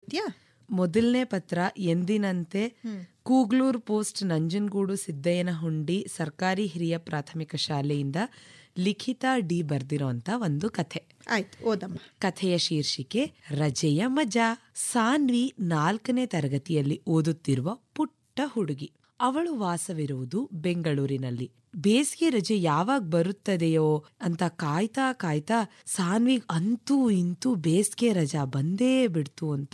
ಓದ್ತೀಯಾ ಮೊದಲನೇ ಪತ್ರ ಎಂದಿನಂತೆ ಕೂಗ್ಲೂರ್ ಪೋಸ್ಟ್ ನಂಜನಗೂಡು ಸಿದ್ದಯ್ಯನಹುಂಡಿ ಸರ್ಕಾರಿ ಹಿರಿಯ ಪ್ರಾಥಮಿಕ ಶಾಲೆಯಿಂದ ಲಿಖಿತ ಡಿ ಬರ್ದಿರೋಂತ ಒಂದು ಕಥೆ ಆಯ್ತು ಓದಮ್ಮ ಕಥೆಯ ಶೀರ್ಷಿಕೆ ರಜೆಯ ಮಜಾ ಸಾನ್ವಿ ನಾಲ್ಕನೇ ತರಗತಿಯಲ್ಲಿ ಓದುತ್ತಿರುವ ಪುಟ್ಟ ಹುಡುಗಿ ಅವಳು ವಾಸವಿರುವುದು ಬೆಂಗಳೂರಿನಲ್ಲಿ ಬೇಸಿಗೆ ರಜೆ ಯಾವಾಗ ಬರುತ್ತದೆಯೋ ಅಂತ ಕಾಯ್ತಾ ಕಾಯ್ತಾ ಸಾನ್ವಿಗ್ ಅಂತೂ ಇಂತೂ ಬೇಸಿಗೆ ರಜಾ ಬಂದೇ ಬಿಡ್ತು ಅಂತ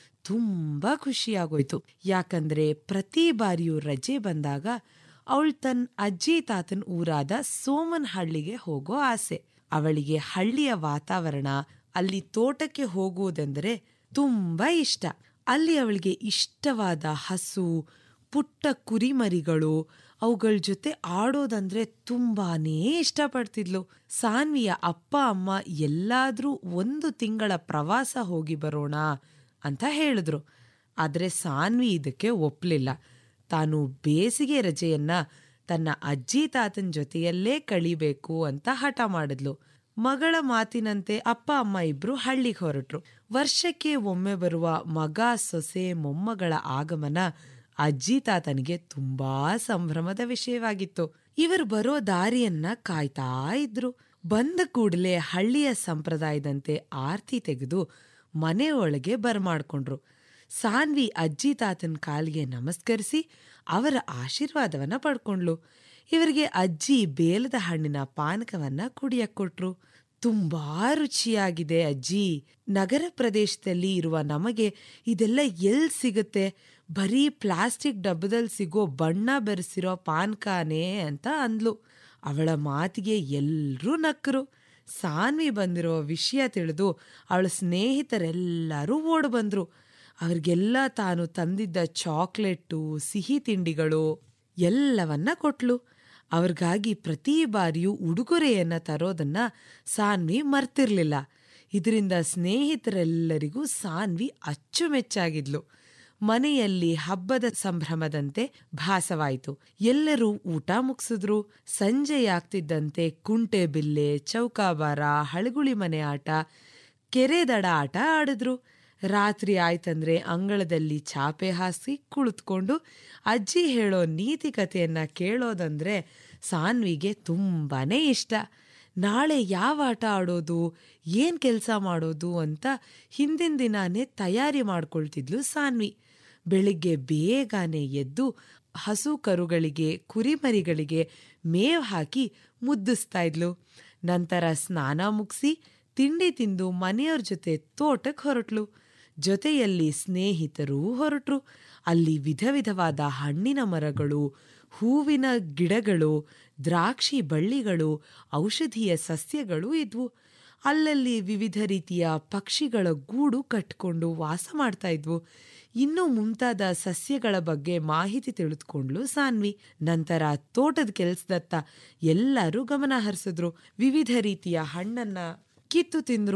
ತುಂಬಾ ಖುಷಿಯಾಗೋಯ್ತು ಯಾಕಂದ್ರೆ ಪ್ರತಿ ಬಾರಿಯೂ ರಜೆ ಬಂದಾಗ ಅವಳು ತನ್ನ ಅಜ್ಜಿ ತಾತನ ಊರಾದ ಸೋಮನಹಳ್ಳಿಗೆ ಹೋಗೋ ಆಸೆ ಅವಳಿಗೆ ಹಳ್ಳಿಯ ವಾತಾವರಣ ಅಲ್ಲಿ ತೋಟಕ್ಕೆ ಹೋಗುವುದೆಂದರೆ ತುಂಬಾ ಇಷ್ಟ ಅಲ್ಲಿ ಅವಳಿಗೆ ಇಷ್ಟವಾದ ಹಸು ಪುಟ್ಟ ಕುರಿಮರಿಗಳು ಅವುಗಳ ಜೊತೆ ಆಡೋದಂದ್ರೆ ತುಂಬಾನೇ ಇಷ್ಟಪಡ್ತಿದ್ಲು ಸಾನ್ವಿಯ ಅಪ್ಪ ಅಮ್ಮ ಎಲ್ಲಾದ್ರೂ ಒಂದು ತಿಂಗಳ ಪ್ರವಾಸ ಹೋಗಿ ಬರೋಣ ಅಂತ ಹೇಳಿದ್ರು ಆದ್ರೆ ಸಾನ್ವಿ ಇದಕ್ಕೆ ಒಪ್ಲಿಲ್ಲ ತಾನು ಬೇಸಿಗೆ ರಜೆಯನ್ನ ತನ್ನ ಅಜ್ಜಿ ತಾತನ ಜೊತೆಯಲ್ಲೇ ಕಳಿಬೇಕು ಅಂತ ಹಠ ಮಾಡಿದ್ಲು ಮಗಳ ಮಾತಿನಂತೆ ಅಪ್ಪ ಅಮ್ಮ ಇಬ್ರು ಹಳ್ಳಿಗೆ ಹೊರಟ್ರು ವರ್ಷಕ್ಕೆ ಒಮ್ಮೆ ಬರುವ ಮಗ ಸೊಸೆ ಮೊಮ್ಮಗಳ ಆಗಮನ ಅಜ್ಜಿ ತಾತನಿಗೆ ತುಂಬಾ ಸಂಭ್ರಮದ ವಿಷಯವಾಗಿತ್ತು ಇವರು ಬರೋ ದಾರಿಯನ್ನ ಕಾಯ್ತಾ ಇದ್ರು ಬಂದ ಕೂಡಲೇ ಹಳ್ಳಿಯ ಸಂಪ್ರದಾಯದಂತೆ ಆರ್ತಿ ತೆಗೆದು ಮನೆಯೊಳಗೆ ಬರ್ಮಾಡ್ಕೊಂಡ್ರು ಸಾನ್ವಿ ಅಜ್ಜಿ ತಾತನ ಕಾಲಿಗೆ ನಮಸ್ಕರಿಸಿ ಅವರ ಆಶೀರ್ವಾದವನ್ನ ಪಡ್ಕೊಂಡ್ಲು ಇವರಿಗೆ ಅಜ್ಜಿ ಬೇಲದ ಹಣ್ಣಿನ ಪಾನಕವನ್ನ ಕುಡಿಯಕ್ ಕೊಟ್ರು ತುಂಬಾ ರುಚಿಯಾಗಿದೆ ಅಜ್ಜಿ ನಗರ ಪ್ರದೇಶದಲ್ಲಿ ಇರುವ ನಮಗೆ ಇದೆಲ್ಲ ಎಲ್ ಸಿಗುತ್ತೆ ಬರೀ ಪ್ಲಾಸ್ಟಿಕ್ ಡಬ್ಬದಲ್ಲಿ ಸಿಗೋ ಬಣ್ಣ ಬೆರೆಸಿರೋ ಪಾನ್ಕಾನೇ ಅಂತ ಅಂದ್ಲು ಅವಳ ಮಾತಿಗೆ ಎಲ್ರೂ ನಕ್ಕರು ಸಾನ್ವಿ ಬಂದಿರೋ ವಿಷಯ ತಿಳಿದು ಅವಳ ಸ್ನೇಹಿತರೆಲ್ಲರೂ ಓಡ್ ಬಂದ್ರು ಅವ್ರಿಗೆಲ್ಲ ತಾನು ತಂದಿದ್ದ ಚಾಕ್ಲೇಟು ಸಿಹಿ ತಿಂಡಿಗಳು ಎಲ್ಲವನ್ನ ಕೊಟ್ಲು ಅವ್ರಿಗಾಗಿ ಪ್ರತಿ ಬಾರಿಯೂ ಉಡುಗೊರೆಯನ್ನ ತರೋದನ್ನ ಸಾನ್ವಿ ಮರ್ತಿರ್ಲಿಲ್ಲ ಇದರಿಂದ ಸ್ನೇಹಿತರೆಲ್ಲರಿಗೂ ಸಾನ್ವಿ ಅಚ್ಚುಮೆಚ್ಚಾಗಿದ್ಲು ಮನೆಯಲ್ಲಿ ಹಬ್ಬದ ಸಂಭ್ರಮದಂತೆ ಭಾಸವಾಯಿತು ಎಲ್ಲರೂ ಊಟ ಮುಗಿಸಿದ್ರು ಸಂಜೆಯಾಗ್ತಿದ್ದಂತೆ ಕುಂಟೆ ಬಿಲ್ಲೆ ಚೌಕಾಬಾರ ಹಳಗುಳಿ ಮನೆ ಆಟ ಕೆರೆ ದಡ ಆಟ ಆಡಿದ್ರು ರಾತ್ರಿ ಆಯ್ತಂದ್ರೆ ಅಂಗಳದಲ್ಲಿ ಚಾಪೆ ಹಾಸಿ ಕುಳಿತುಕೊಂಡು ಅಜ್ಜಿ ಹೇಳೋ ನೀತಿ ಕಥೆಯನ್ನ ಕೇಳೋದಂದ್ರೆ ಸಾನ್ವಿಗೆ ತುಂಬಾನೇ ಇಷ್ಟ ನಾಳೆ ಯಾವ ಆಟ ಆಡೋದು ಏನ್ ಕೆಲಸ ಮಾಡೋದು ಅಂತ ಹಿಂದಿನ ದಿನಾನೇ ತಯಾರಿ ಮಾಡ್ಕೊಳ್ತಿದ್ಲು ಸಾನ್ವಿ ಬೆಳಿಗ್ಗೆ ಬೇಗನೆ ಎದ್ದು ಹಸು ಕರುಗಳಿಗೆ ಕುರಿಮರಿಗಳಿಗೆ ಮೇವ್ ಹಾಕಿ ಮುದ್ದಿಸ್ತಾ ಇದ್ಲು ನಂತರ ಸ್ನಾನ ಮುಗಿಸಿ ತಿಂಡಿ ತಿಂದು ಮನೆಯವ್ರ ಜೊತೆ ತೋಟಕ್ಕೆ ಹೊರಟ್ಲು ಜೊತೆಯಲ್ಲಿ ಸ್ನೇಹಿತರು ಹೊರಟ್ರು ಅಲ್ಲಿ ವಿಧ ವಿಧವಾದ ಹಣ್ಣಿನ ಮರಗಳು ಹೂವಿನ ಗಿಡಗಳು ದ್ರಾಕ್ಷಿ ಬಳ್ಳಿಗಳು ಔಷಧೀಯ ಸಸ್ಯಗಳು ಇದ್ವು ಅಲ್ಲಲ್ಲಿ ವಿವಿಧ ರೀತಿಯ ಪಕ್ಷಿಗಳ ಗೂಡು ಕಟ್ಕೊಂಡು ವಾಸ ಮಾಡ್ತಾ ಇದ್ವು ಇನ್ನೂ ಮುಂತಾದ ಸಸ್ಯಗಳ ಬಗ್ಗೆ ಮಾಹಿತಿ ತಿಳಿದುಕೊಂಡ್ಲು ಸಾನ್ವಿ ನಂತರ ತೋಟದ ಕೆಲಸದತ್ತ ಎಲ್ಲರೂ ಗಮನ ಹರಿಸಿದ್ರು ವಿವಿಧ ರೀತಿಯ ಹಣ್ಣನ್ನ ಕಿತ್ತು ತಿಂದ್ರು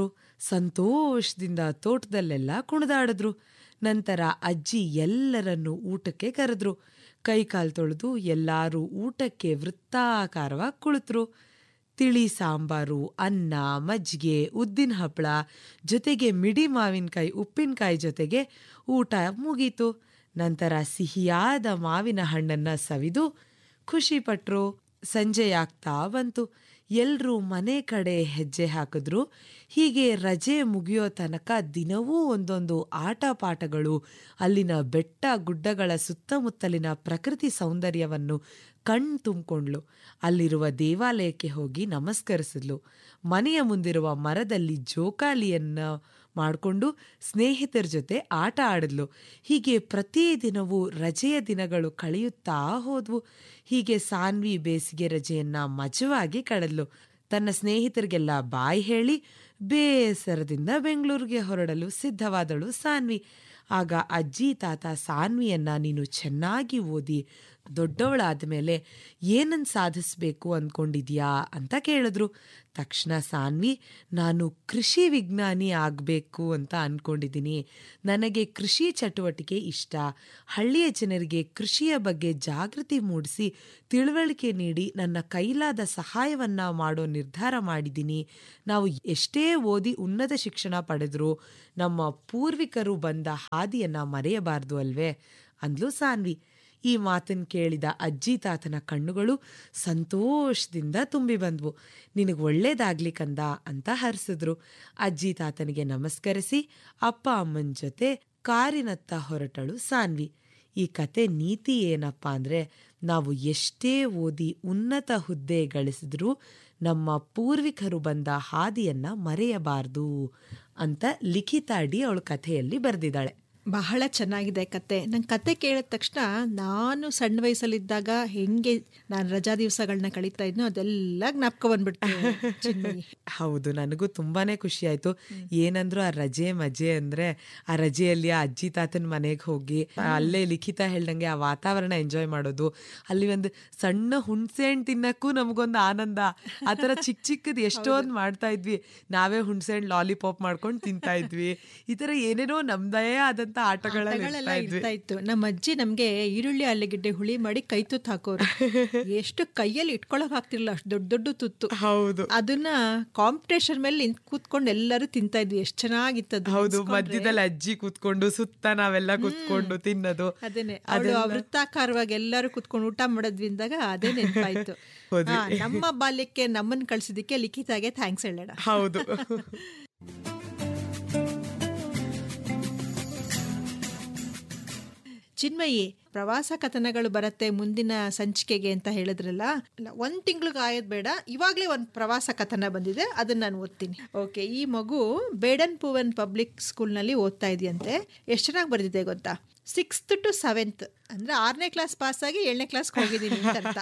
ಸಂತೋಷದಿಂದ ತೋಟದಲ್ಲೆಲ್ಲ ಕುಣಿದಾಡಿದ್ರು ನಂತರ ಅಜ್ಜಿ ಎಲ್ಲರನ್ನೂ ಊಟಕ್ಕೆ ಕರೆದ್ರು ಕೈಕಾಲು ತೊಳೆದು ಎಲ್ಲರೂ ಊಟಕ್ಕೆ ವೃತ್ತಾಕಾರವಾಗಿ ಕುಳಿತರು ತಿಳಿ ಸಾಂಬಾರು ಅನ್ನ ಮಜ್ಜಿಗೆ ಉದ್ದಿನ ಹಪ್ಪಳ ಜೊತೆಗೆ ಮಿಡಿ ಮಾವಿನಕಾಯಿ ಉಪ್ಪಿನಕಾಯಿ ಜೊತೆಗೆ ಊಟ ಮುಗೀತು ನಂತರ ಸಿಹಿಯಾದ ಮಾವಿನ ಹಣ್ಣನ್ನ ಸವಿದು ಖುಷಿಪಟ್ರು ಸಂಜೆಯಾಗ್ತಾ ಬಂತು ಎಲ್ರೂ ಮನೆ ಕಡೆ ಹೆಜ್ಜೆ ಹಾಕಿದ್ರು ಹೀಗೆ ರಜೆ ಮುಗಿಯೋ ತನಕ ದಿನವೂ ಒಂದೊಂದು ಆಟ ಪಾಠಗಳು ಅಲ್ಲಿನ ಬೆಟ್ಟ ಗುಡ್ಡಗಳ ಸುತ್ತಮುತ್ತಲಿನ ಪ್ರಕೃತಿ ಸೌಂದರ್ಯವನ್ನು ಕಣ್ ತುಂಬಿಕೊಂಡ್ಲು ಅಲ್ಲಿರುವ ದೇವಾಲಯಕ್ಕೆ ಹೋಗಿ ನಮಸ್ಕರಿಸಿದ್ಲು ಮನೆಯ ಮುಂದಿರುವ ಮರದಲ್ಲಿ ಜೋಕಾಲಿಯನ್ನ ಮಾಡಿಕೊಂಡು ಸ್ನೇಹಿತರ ಜೊತೆ ಆಟ ಆಡಿದ್ಲು ಹೀಗೆ ಪ್ರತಿದಿನವೂ ರಜೆಯ ದಿನಗಳು ಕಳೆಯುತ್ತಾ ಹೋದ್ವು ಹೀಗೆ ಸಾನ್ವಿ ಬೇಸಿಗೆ ರಜೆಯನ್ನ ಮಜವಾಗಿ ಕಳೆದ್ಲು ತನ್ನ ಸ್ನೇಹಿತರಿಗೆಲ್ಲ ಬಾಯ್ ಹೇಳಿ ಬೇಸರದಿಂದ ಬೆಂಗಳೂರಿಗೆ ಹೊರಡಲು ಸಿದ್ಧವಾದಳು ಸಾನ್ವಿ ಆಗ ಅಜ್ಜಿ ತಾತ ಸಾನ್ವಿಯನ್ನ ನೀನು ಚೆನ್ನಾಗಿ ಓದಿ ದೊಡ್ಡವಳಾದ ಮೇಲೆ ಏನನ್ನು ಸಾಧಿಸ್ಬೇಕು ಅಂದ್ಕೊಂಡಿದ್ಯಾ ಅಂತ ಕೇಳಿದ್ರು ತಕ್ಷಣ ಸಾನ್ವಿ ನಾನು ಕೃಷಿ ವಿಜ್ಞಾನಿ ಆಗಬೇಕು ಅಂತ ಅಂದ್ಕೊಂಡಿದ್ದೀನಿ ನನಗೆ ಕೃಷಿ ಚಟುವಟಿಕೆ ಇಷ್ಟ ಹಳ್ಳಿಯ ಜನರಿಗೆ ಕೃಷಿಯ ಬಗ್ಗೆ ಜಾಗೃತಿ ಮೂಡಿಸಿ ತಿಳುವಳಿಕೆ ನೀಡಿ ನನ್ನ ಕೈಲಾದ ಸಹಾಯವನ್ನ ಮಾಡೋ ನಿರ್ಧಾರ ಮಾಡಿದ್ದೀನಿ ನಾವು ಎಷ್ಟೇ ಓದಿ ಉನ್ನತ ಶಿಕ್ಷಣ ಪಡೆದರೂ ನಮ್ಮ ಪೂರ್ವಿಕರು ಬಂದ ಹಾದಿಯನ್ನ ಮರೆಯಬಾರದು ಅಲ್ವೇ ಅಂದ್ಲು ಸಾನ್ವಿ ಈ ಮಾತನ್ನು ಕೇಳಿದ ಅಜ್ಜಿ ತಾತನ ಕಣ್ಣುಗಳು ಸಂತೋಷದಿಂದ ತುಂಬಿ ಬಂದ್ವು ನಿನಗೆ ಒಳ್ಳೇದಾಗ್ಲಿ ಕಂದ ಅಂತ ಹರಿಸಿದ್ರು ಅಜ್ಜಿ ತಾತನಿಗೆ ನಮಸ್ಕರಿಸಿ ಅಪ್ಪ ಅಮ್ಮನ ಜೊತೆ ಕಾರಿನತ್ತ ಹೊರಟಳು ಸಾನ್ವಿ ಈ ಕತೆ ನೀತಿ ಏನಪ್ಪ ಅಂದ್ರೆ ನಾವು ಎಷ್ಟೇ ಓದಿ ಉನ್ನತ ಹುದ್ದೆ ಗಳಿಸಿದ್ರೂ ನಮ್ಮ ಪೂರ್ವಿಕರು ಬಂದ ಹಾದಿಯನ್ನ ಮರೆಯಬಾರದು ಅಂತ ಲಿಖಿತ ಅಡಿ ಅವಳು ಕಥೆಯಲ್ಲಿ ಬರೆದಿದ್ದಾಳೆ ಬಹಳ ಚೆನ್ನಾಗಿದೆ ಕತೆ ನಂಗೆ ಕತೆ ಕೇಳಿದ ತಕ್ಷಣ ನಾನು ಸಣ್ಣ ವಯಸ್ಸಲ್ಲಿದ್ದಾಗ ಹೆಂಗೆ ನಾನು ರಜಾ ದಿವಸಗಳನ್ನ ಕಳೀತಾ ಇದ್ನೋ ಅದೆಲ್ಲ ಜ್ಞಾಪಕ ಬಂದ್ಬಿಡ್ತು ಚಿನ್ಮಯಿ. ಹೌದು ನನಗೂ ತುಂಬಾನೇ ಖುಷಿ ಆಯ್ತು ಏನಂದ್ರು ಆ ರಜೆ ಮಜೆ ಅಂದ್ರೆ ಆ ರಜೆಯಲ್ಲಿ ಆ ಅಜ್ಜಿ ತಾತನ ಮನೆಗೆ ಹೋಗಿ ಅಲ್ಲೇ ಲಿಖಿತ ಹೇಳ್ದಂಗೆ ಆ ವಾತಾವರಣ ಎಂಜಾಯ್ ಮಾಡೋದು ಅಲ್ಲಿ ಒಂದು ಸಣ್ಣ ಹುಣ್ಸೆ ಹಣ್ಣು ತಿನ್ನಕ್ಕೂ ನಮಗೊಂದು ಆನಂದ ಆ ಥರ ಚಿಕ್ಕ ಚಿಕ್ಕದು ಎಷ್ಟೊಂದು ಮಾಡ್ತಾ ಇದ್ವಿ ನಾವೇ ಹುಣ್ಸೆ ಹಣ್ಣು ಲಾಲಿಪಾಪ್ ಮಾಡ್ಕೊಂಡು ತಿಂತಾ ಇದ್ವಿ ಈ ಥರ ಏನೇನೋ ನಮ್ದೇ ಆದಂತ ಆಟಗಳಲ್ಲಿ ಆಟಗಳೆಲ್ಲ ಇರ್ತಾ ಇದ್ವಿ ಇರ್ತಾ ಇತ್ತು ನಮ್ಮ ಅಜ್ಜಿ ನಮ್ಗೆ ಈರುಳ್ಳಿ ಆಲೂಗೆಡ್ಡೆ ಹುಳಿ ಮಾಡಿ ಕೈ ತುತ್ತು ಹಾಕೋರು ಎಷ್ಟು ಕೈಯಲ್ಲಿ ಇಟ್ಕೊಳಕ್ ಆಗ್ತಿರ್ಲಿಲ್ಲ ಅಷ್ಟು ದೊಡ್ಡ ದೊಡ್ಡ ತುತ್ತು ಹೌದು ಅದನ್ನ ಕಾಂಪಿಟೇಷನ್ ಮೇಲೆ ನಿಂತ್ ಕೂತ್ಕೊಂಡು ಎಲ್ಲರೂ ತಿಂತಾ ಇದ್ವಿ ಎಷ್ಟು ಚೆನ್ನಾಗಿತ್ತದು ಹೌದು ಮಧ್ಯದಲ್ಲಿ ಅಜ್ಜಿ ಕೂತ್ಕೊಂಡು ಸುತ್ತ ನಾವೆಲ್ಲ ಕೂತ್ಕೊಂಡು ತಿನ್ನೋದು ಅದೇನೆ ಅವಳು ವೃತ್ತಾಕಾರವಾಗಿ ಎಲ್ಲರೂ ಕುತ್ಕೊಂಡು ಊಟ ಮಾಡೋದ್ವಿ ಅಂದಾಗ ಅದೇ ನೆನಪಾಯ್ತು ಹೌದು. ಹಾ, ನಮ್ಮ ಬಾಲ್ಯಕ್ಕೆ ನಮ್ಮನ್ನ ಕಳ್ಸಿದಕ್ಕೆ ಲಿಖಿತಾಗೆ ಥ್ಯಾಂಕ್ಸ್ ಹೇಳೋಣ ಹೌದು ಚಿನ್ಮಯಿ ಪ್ರವಾಸ ಕಥನಗಳು ಬರುತ್ತೆ ಮುಂದಿನ ಸಂಚಿಕೆಗೆ ಅಂತ ಹೇಳಿದ್ರಲ್ಲ ಅಲ್ಲ ಒಂದ್ ತಿಂಗ್ಳಿಗೆ ಆಯೋದ್ ಬೇಡ ಇವಾಗ್ಲೇ ಒಂದು ಪ್ರವಾಸ ಕಥನ ಬಂದಿದೆ ಅದನ್ನ ನಾನು ಓದ್ತೀನಿ ಓಕೆ ಈ ಮಗು ಬೇಡನ್ ಪೂವನ್ ಪಬ್ಲಿಕ್ ಸ್ಕೂಲ್ನಲ್ಲಿ ಓದ್ತಾ ಇದೆಯಂತೆ ಎಷ್ಟು ಚೆನ್ನಾಗಿ ಬರ್ದಿದೆ ಗೊತ್ತಾ ಸಿಕ್ಸ್ತ್ ಟು ಸೆವೆಂತ್ ಅಂದ್ರೆ ಆರನೇ ಕ್ಲಾಸ್ ಪಾಸ್ ಆಗಿ ಏಳನೇ ಕ್ಲಾಸ್ಗೆ ಹೋಗಿದ್ದೀನಿ ಅಂತ ಅರ್ಥ.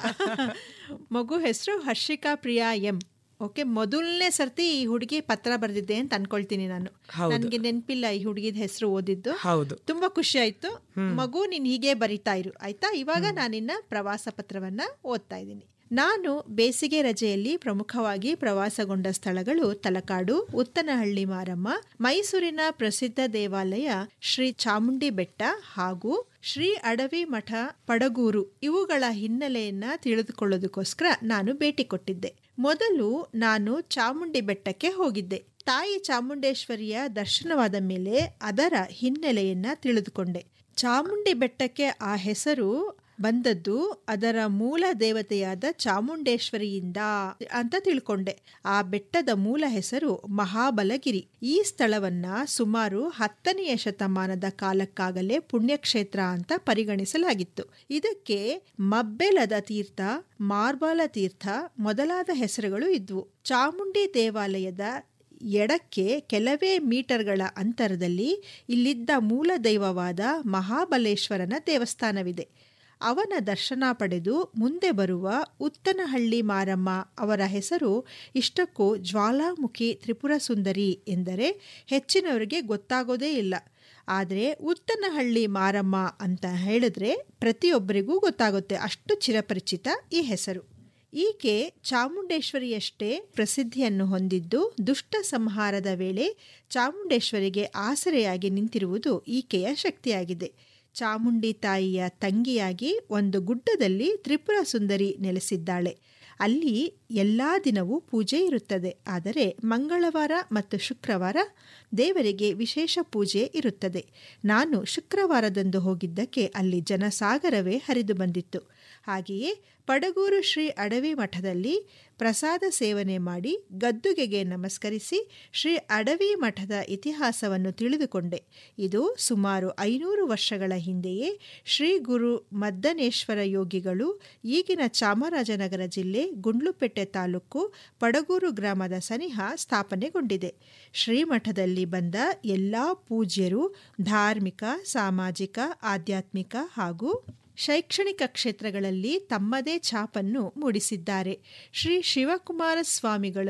ಮಗು ಹೆಸರು ಹರ್ಷಿಕಾ ಪ್ರಿಯಾ ಎಂ ಓಕೆ ಮೊದಲನೇ ಸರ್ತಿ ಈ ಹುಡುಗಿ ಪತ್ರ ಬರೆದಿದ್ದೆ ಅಂತ ಅನ್ಕೊಳ್ತೀನಿ ನಾನು ಹೌದು. ನನಗೆ ನೆನಪಿಲ್ಲ ಈ ಹುಡುಗಿದ ಹೆಸರು ಓದಿದ್ದು ಹೌದು ತುಂಬಾ ಖುಷಿ ಆಯ್ತು ಮಗು ನೀನ್ ಹೀಗೆ ಬರಿತಾ ಇರು ಆಯ್ತಾ ಇವಾಗ ನಾನಿನ್ನ ಪ್ರವಾಸ ಪತ್ರವನ್ನ ಓದ್ತಾ ಇದ್ದೀನಿ ನಾನು ಬೇಸಿಗೆ ರಜೆಯಲ್ಲಿ ಪ್ರಮುಖವಾಗಿ ಪ್ರವಾಸಗೊಂಡ ಸ್ಥಳಗಳು ತಲಕಾಡು ಉತ್ತನಹಳ್ಳಿ ಮಾರಮ್ಮ ಮೈಸೂರಿನ ಪ್ರಸಿದ್ಧ ದೇವಾಲಯ ಶ್ರೀ ಚಾಮುಂಡಿ ಬೆಟ್ಟ ಹಾಗೂ ಶ್ರೀ ಅಡವಿ ಮಠ ಪಡಗೂರು ಇವುಗಳ ಹಿನ್ನೆಲೆಯನ್ನ ತಿಳಿದುಕೊಳ್ಳೋದಕ್ಕೋಸ್ಕರ ನಾನು ಭೇಟಿ ಕೊಟ್ಟಿದ್ದೆ ಮೊದಲು ನಾನು ಚಾಮುಂಡಿ ಬೆಟ್ಟಕ್ಕೆ ಹೋಗಿದ್ದೆ ತಾಯಿ ಚಾಮುಂಡೇಶ್ವರಿಯ ದರ್ಶನವಾದ ಮೇಲೆ ಅದರ ಹಿನ್ನೆಲೆಯನ್ನ ತಿಳಿದುಕೊಂಡೆ ಚಾಮುಂಡಿ ಬೆಟ್ಟಕ್ಕೆ ಆ ಹೆಸರು ಬಂದದ್ದು ಅದರ ಮೂಲ ದೇವತೆಯಾದ ಚಾಮುಂಡೇಶ್ವರಿಯಿಂದ ಅಂತ ತಿಳ್ಕೊಂಡೆ ಆ ಬೆಟ್ಟದ ಮೂಲ ಹೆಸರು ಮಹಾಬಲಗಿರಿ ಈ ಸ್ಥಳವನ್ನ ಸುಮಾರು ಹತ್ತನೆಯ ಶತಮಾನದ ಕಾಲಕ್ಕಾಗಲೇ ಪುಣ್ಯಕ್ಷೇತ್ರ ಅಂತ ಪರಿಗಣಿಸಲಾಗಿತ್ತು ಇದಕ್ಕೆ ಮಬ್ಬೆಲದ ತೀರ್ಥ ಮಾರ್ಬಾಲ ತೀರ್ಥ ಮೊದಲಾದ ಹೆಸರುಗಳು ಇದ್ವು ಚಾಮುಂಡಿ ದೇವಾಲಯದ ಎಡಕ್ಕೆ ಕೆಲವೇ ಮೀಟರ್ಗಳ ಅಂತರದಲ್ಲಿ ಇಲ್ಲಿದ್ದ ಮೂಲ ದೈವವಾದ ಮಹಾಬಲೇಶ್ವರನ ದೇವಸ್ಥಾನವಿದೆ ಅವನ ದರ್ಶನ ಪಡೆದು ಮುಂದೆ ಬರುವ ಉತ್ತನಹಳ್ಳಿ ಮಾರಮ್ಮ ಅವರ ಹೆಸರು ಇಷ್ಟಕ್ಕೂ ಜ್ವಾಲಾಮುಖಿ ತ್ರಿಪುರ ಸುಂದರಿ ಎಂದರೆ ಹೆಚ್ಚಿನವರಿಗೆ ಗೊತ್ತಾಗೋದೇ ಇಲ್ಲ ಆದರೆ ಉತ್ತನಹಳ್ಳಿ ಮಾರಮ್ಮ ಅಂತ ಹೇಳಿದ್ರೆ ಪ್ರತಿಯೊಬ್ಬರಿಗೂ ಗೊತ್ತಾಗುತ್ತೆ ಅಷ್ಟು ಚಿರಪರಿಚಿತ ಈ ಹೆಸರು ಈಕೆ ಚಾಮುಂಡೇಶ್ವರಿಯಷ್ಟೇ ಪ್ರಸಿದ್ಧಿಯನ್ನು ಹೊಂದಿದ್ದು ದುಷ್ಟ ಸಂಹಾರದ ವೇಳೆ ಚಾಮುಂಡೇಶ್ವರಿಗೆ ಆಸರೆಯಾಗಿ ನಿಂತಿರುವುದು ಈಕೆಯ ಶಕ್ತಿಯಾಗಿದೆ ಚಾಮುಂಡಿ ತಾಯಿಯ ತಂಗಿಯಾಗಿ ಒಂದು ಗುಡ್ಡದಲ್ಲಿ ತ್ರಿಪುರ ಸುಂದರಿ ನೆಲೆಸಿದ್ದಾಳೆ ಅಲ್ಲಿ ಎಲ್ಲಾ ದಿನವೂ ಪೂಜೆ ಇರುತ್ತದೆ ಆದರೆ ಮಂಗಳವಾರ ಮತ್ತು ಶುಕ್ರವಾರ ದೇವರಿಗೆ ವಿಶೇಷ ಪೂಜೆ ಇರುತ್ತದೆ ನಾನು ಶುಕ್ರವಾರದಂದು ಹೋಗಿದ್ದಕ್ಕೆ ಅಲ್ಲಿ ಜನಸಾಗರವೇ ಹರಿದು ಬಂದಿತ್ತು ಹಾಗೆಯೇ ಪಡಗೂರು ಶ್ರೀ ಅಡವಿ ಮಠದಲ್ಲಿ ಪ್ರಸಾದ ಸೇವನೆ ಮಾಡಿ ಗದ್ದುಗೆಗೆ ನಮಸ್ಕರಿಸಿ ಶ್ರೀ ಅಡವಿ ಮಠದ ಇತಿಹಾಸವನ್ನು ತಿಳಿದುಕೊಂಡೆ ಇದು ಸುಮಾರು ಐನೂರು ವರ್ಷಗಳ ಹಿಂದೆಯೇ ಶ್ರೀ ಗುರು ಮದ್ದನೇಶ್ವರ ಯೋಗಿಗಳು ಈಗಿನ ಚಾಮರಾಜನಗರ ಜಿಲ್ಲೆ ಗುಂಡ್ಲುಪೇಟೆ ತಾಲೂಕು ಪಡಗೂರು ಗ್ರಾಮದ ಸನಿಹ ಸ್ಥಾಪನೆಗೊಂಡಿದೆ ಶ್ರೀಮಠದಲ್ಲಿ ಬಂದ ಎಲ್ಲ ಪೂಜ್ಯರು ಧಾರ್ಮಿಕ ಸಾಮಾಜಿಕ ಆಧ್ಯಾತ್ಮಿಕ ಹಾಗೂ ಶೈಕ್ಷಣಿಕ ಕ್ಷೇತ್ರಗಳಲ್ಲಿ ತಮ್ಮದೇ ಛಾಪನ್ನು ಮೂಡಿಸಿದ್ದಾರೆ ಶ್ರೀ ಶಿವಕುಮಾರ ಸ್ವಾಮಿಗಳು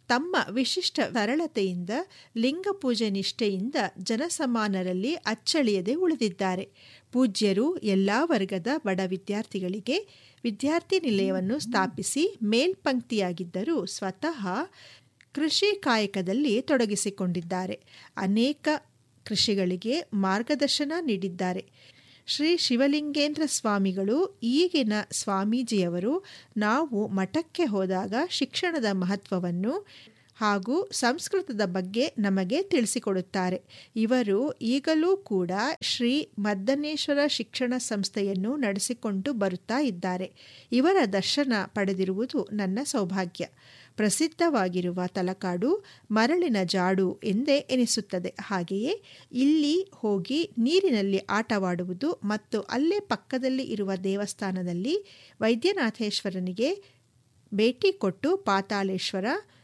ತಮ್ಮ ವಿಶಿಷ್ಟ ಸರಳತೆಯಿಂದ ಲಿಂಗ ಪೂಜೆ ನಿಷ್ಠೆಯಿಂದ ಜನಸಮಾನರಲ್ಲಿ ಅಚ್ಚಳಿಯದೆ ಉಳಿದಿದ್ದಾರೆ ಪೂಜ್ಯರು ಎಲ್ಲ ವರ್ಗದ ಬಡ ವಿದ್ಯಾರ್ಥಿಗಳಿಗೆ ವಿದ್ಯಾರ್ಥಿ ನಿಲಯವನ್ನು ಸ್ಥಾಪಿಸಿ ಮೇಲ್ಪಂಕ್ತಿಯಾಗಿದ್ದರೂ ಸ್ವತಃ ಕೃಷಿ ಕಾಯಕದಲ್ಲಿ ತೊಡಗಿಸಿಕೊಂಡಿದ್ದಾರೆ ಅನೇಕ ಕೃಷಿಗಳಿಗೆ ಮಾರ್ಗದರ್ಶನ ನೀಡಿದ್ದಾರೆ ಶ್ರೀ ಶಿವಲಿಂಗೇಂದ್ರ ಸ್ವಾಮಿಗಳು ಈಗಿನ ಸ್ವಾಮೀಜಿಯವರು ನಾವು ಮಠಕ್ಕೆ ಹೋದಾಗ ಶಿಕ್ಷಣದ ಮಹತ್ವವನ್ನು ಹಾಗೂ ಸಂಸ್ಕೃತದ ಬಗ್ಗೆ ನಮಗೆ ತಿಳಿಸಿಕೊಡುತ್ತಾರೆ ಇವರು ಈಗಲೂ ಕೂಡ ಶ್ರೀ ಮದ್ದನೇಶ್ವರ ಶಿಕ್ಷಣ ಸಂಸ್ಥೆಯನ್ನು ನಡೆಸಿಕೊಂಡು ಬರುತ್ತಾ ಇದ್ದಾರೆ ಇವರ ದರ್ಶನ ಪಡೆದಿರುವುದು ನನ್ನ ಸೌಭಾಗ್ಯ ಪ್ರಸಿದ್ಧವಾಗಿರುವ ತಲಕಾಡು ಮರಳಿನ ಜಾಡು ಎಂದೇ ಎನಿಸುತ್ತದೆ ಹಾಗೆಯೇ ಇಲ್ಲಿ ಹೋಗಿ ನೀರಿನಲ್ಲಿ ಆಟವಾಡುವುದು ಮತ್ತು ಅಲ್ಲೇ ಪಕ್ಕದಲ್ಲಿ ಇರುವ ದೇವಸ್ಥಾನದಲ್ಲಿ ವೈದ್ಯನಾಥೇಶ್ವರನಿಗೆ ಭೇಟಿ ಕೊಟ್ಟು ಪಾತಾಳೇಶ್ವರ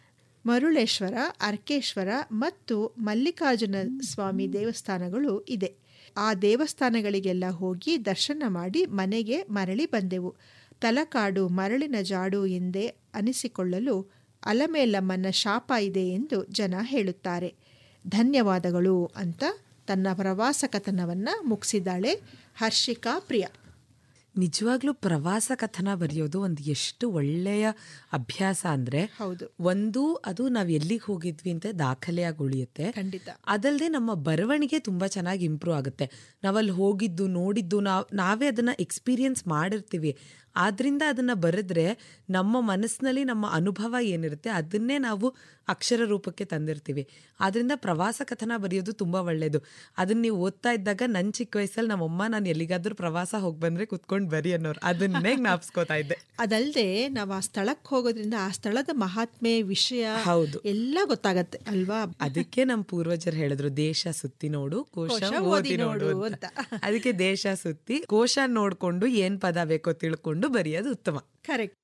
ಮರುಳೇಶ್ವರ ಅರ್ಕೇಶ್ವರ ಮತ್ತು ಮಲ್ಲಿಕಾರ್ಜುನ ಸ್ವಾಮಿ ದೇವಸ್ಥಾನಗಳು ಇದೆ ಆ ದೇವಸ್ಥಾನಗಳಿಗೆಲ್ಲ ಹೋಗಿ ದರ್ಶನ ಮಾಡಿ ಮನೆಗೆ ಮರಳಿ ಬಂದೆವು ತಲಕಾಡು ಮರಳಿನ ಜಾಡು ಎಂದೇ ಅನಿಸಿಕೊಳ್ಳಲು ಅಲಮೇಲಮ್ಮನ ಶಾಪ ಇದೆ ಎಂದು ಜನ ಹೇಳುತ್ತಾರೆ ಧನ್ಯವಾದಗಳು ಅಂತ ತನ್ನ ಪ್ರವಾಸ ಕಥನವನ್ನು ಮುಗಿಸಿದ್ದಾಳೆ ಹರ್ಷಿಕಾ ಪ್ರಿಯ ನಿಜವಾಗ್ಲೂ ಪ್ರವಾಸ ಕಥನ ಬರೆಯೋದು ಒಂದು ಎಷ್ಟು ಒಳ್ಳೆಯ ಅಭ್ಯಾಸ ಅಂದ್ರೆ ಹೌದು ಒಂದು ಅದು ನಾವ್ ಎಲ್ಲಿಗೆ ಹೋಗಿದ್ವಿ ಅಂತ ದಾಖಲೆಯಾಗಿ ಉಳಿಯುತ್ತೆ ಖಂಡಿತ ಅದಲ್ಲದೆ ನಮ್ಮ ಬರವಣಿಗೆ ತುಂಬಾ ಚೆನ್ನಾಗಿ ಇಂಪ್ರೂವ್ ಆಗುತ್ತೆ ನಾವಲ್ಲಿ ಹೋಗಿದ್ದು ನೋಡಿದ್ದು ನಾವ್ ನಾವೇ ಅದನ್ನ ಎಕ್ಸ್ಪೀರಿಯನ್ಸ್ ಮಾಡಿರ್ತೀವಿ ಆದ್ರಿಂದ ಅದನ್ನ ಬರೆದ್ರೆ ನಮ್ಮ ಮನಸ್ಸಿನಲ್ಲಿ ನಮ್ಮ ಅನುಭವ ಏನಿರುತ್ತೆ ಅದನ್ನೇ ನಾವು ಅಕ್ಷರ ರೂಪಕ್ಕೆ ತಂದಿರ್ತೀವಿ ಆದ್ರಿಂದ ಪ್ರವಾಸ ಕಥನ ಬರೆಯೋದು ತುಂಬಾ ಒಳ್ಳೇದು ಅದನ್ನ ನೀವು ಓದ್ತಾ ಇದ್ದಾಗ ನನ್ ಚಿಕ್ಕ ವಯಸ್ಸಲ್ಲಿ ನಮ್ಮಮ್ಮ ನಾನು ಎಲ್ಲಿಗಾದ್ರೂ ಪ್ರವಾಸ ಹೋಗಿ ಬಂದ್ರೆ ಕುತ್ಕೊಂಡು ಬರಿ ಅನ್ನೋರು ಅದನ್ನೇ ಜ್ಞಾಪಿಸ್ಕೋತಾ ಇದ್ದೆ ಅದಲ್ಲದೆ ನಾವು ಆ ಸ್ಥಳಕ್ಕೆ ಹೋಗೋದ್ರಿಂದ ಆ ಸ್ಥಳದ ಮಹಾತ್ಮೆ ವಿಷಯ ಹೌದು ಎಲ್ಲ ಗೊತ್ತಾಗತ್ತೆ ಅಲ್ವಾ ಅದಕ್ಕೆ ನಮ್ಮ ಪೂರ್ವಜರು ಹೇಳಿದ್ರು ದೇಶ ಸುತ್ತಿ ನೋಡು ಕೋಶ ಕೋಶ ಓದಿ ಓದಿ ನೋಡು ನೋಡು ಅಂತ ಅಂತ. ಅದಕ್ಕೆ ದೇಶ ಸುತ್ತಿ ಕೋಶ ನೋಡ್ಕೊಂಡು ಏನ್ ಪದ ಬೇಕೋ ತಿಳ್ಕೊಂಡು ಬರೆಯೋದು ಉತ್ತಮ ಕರೆಕ್ಟ್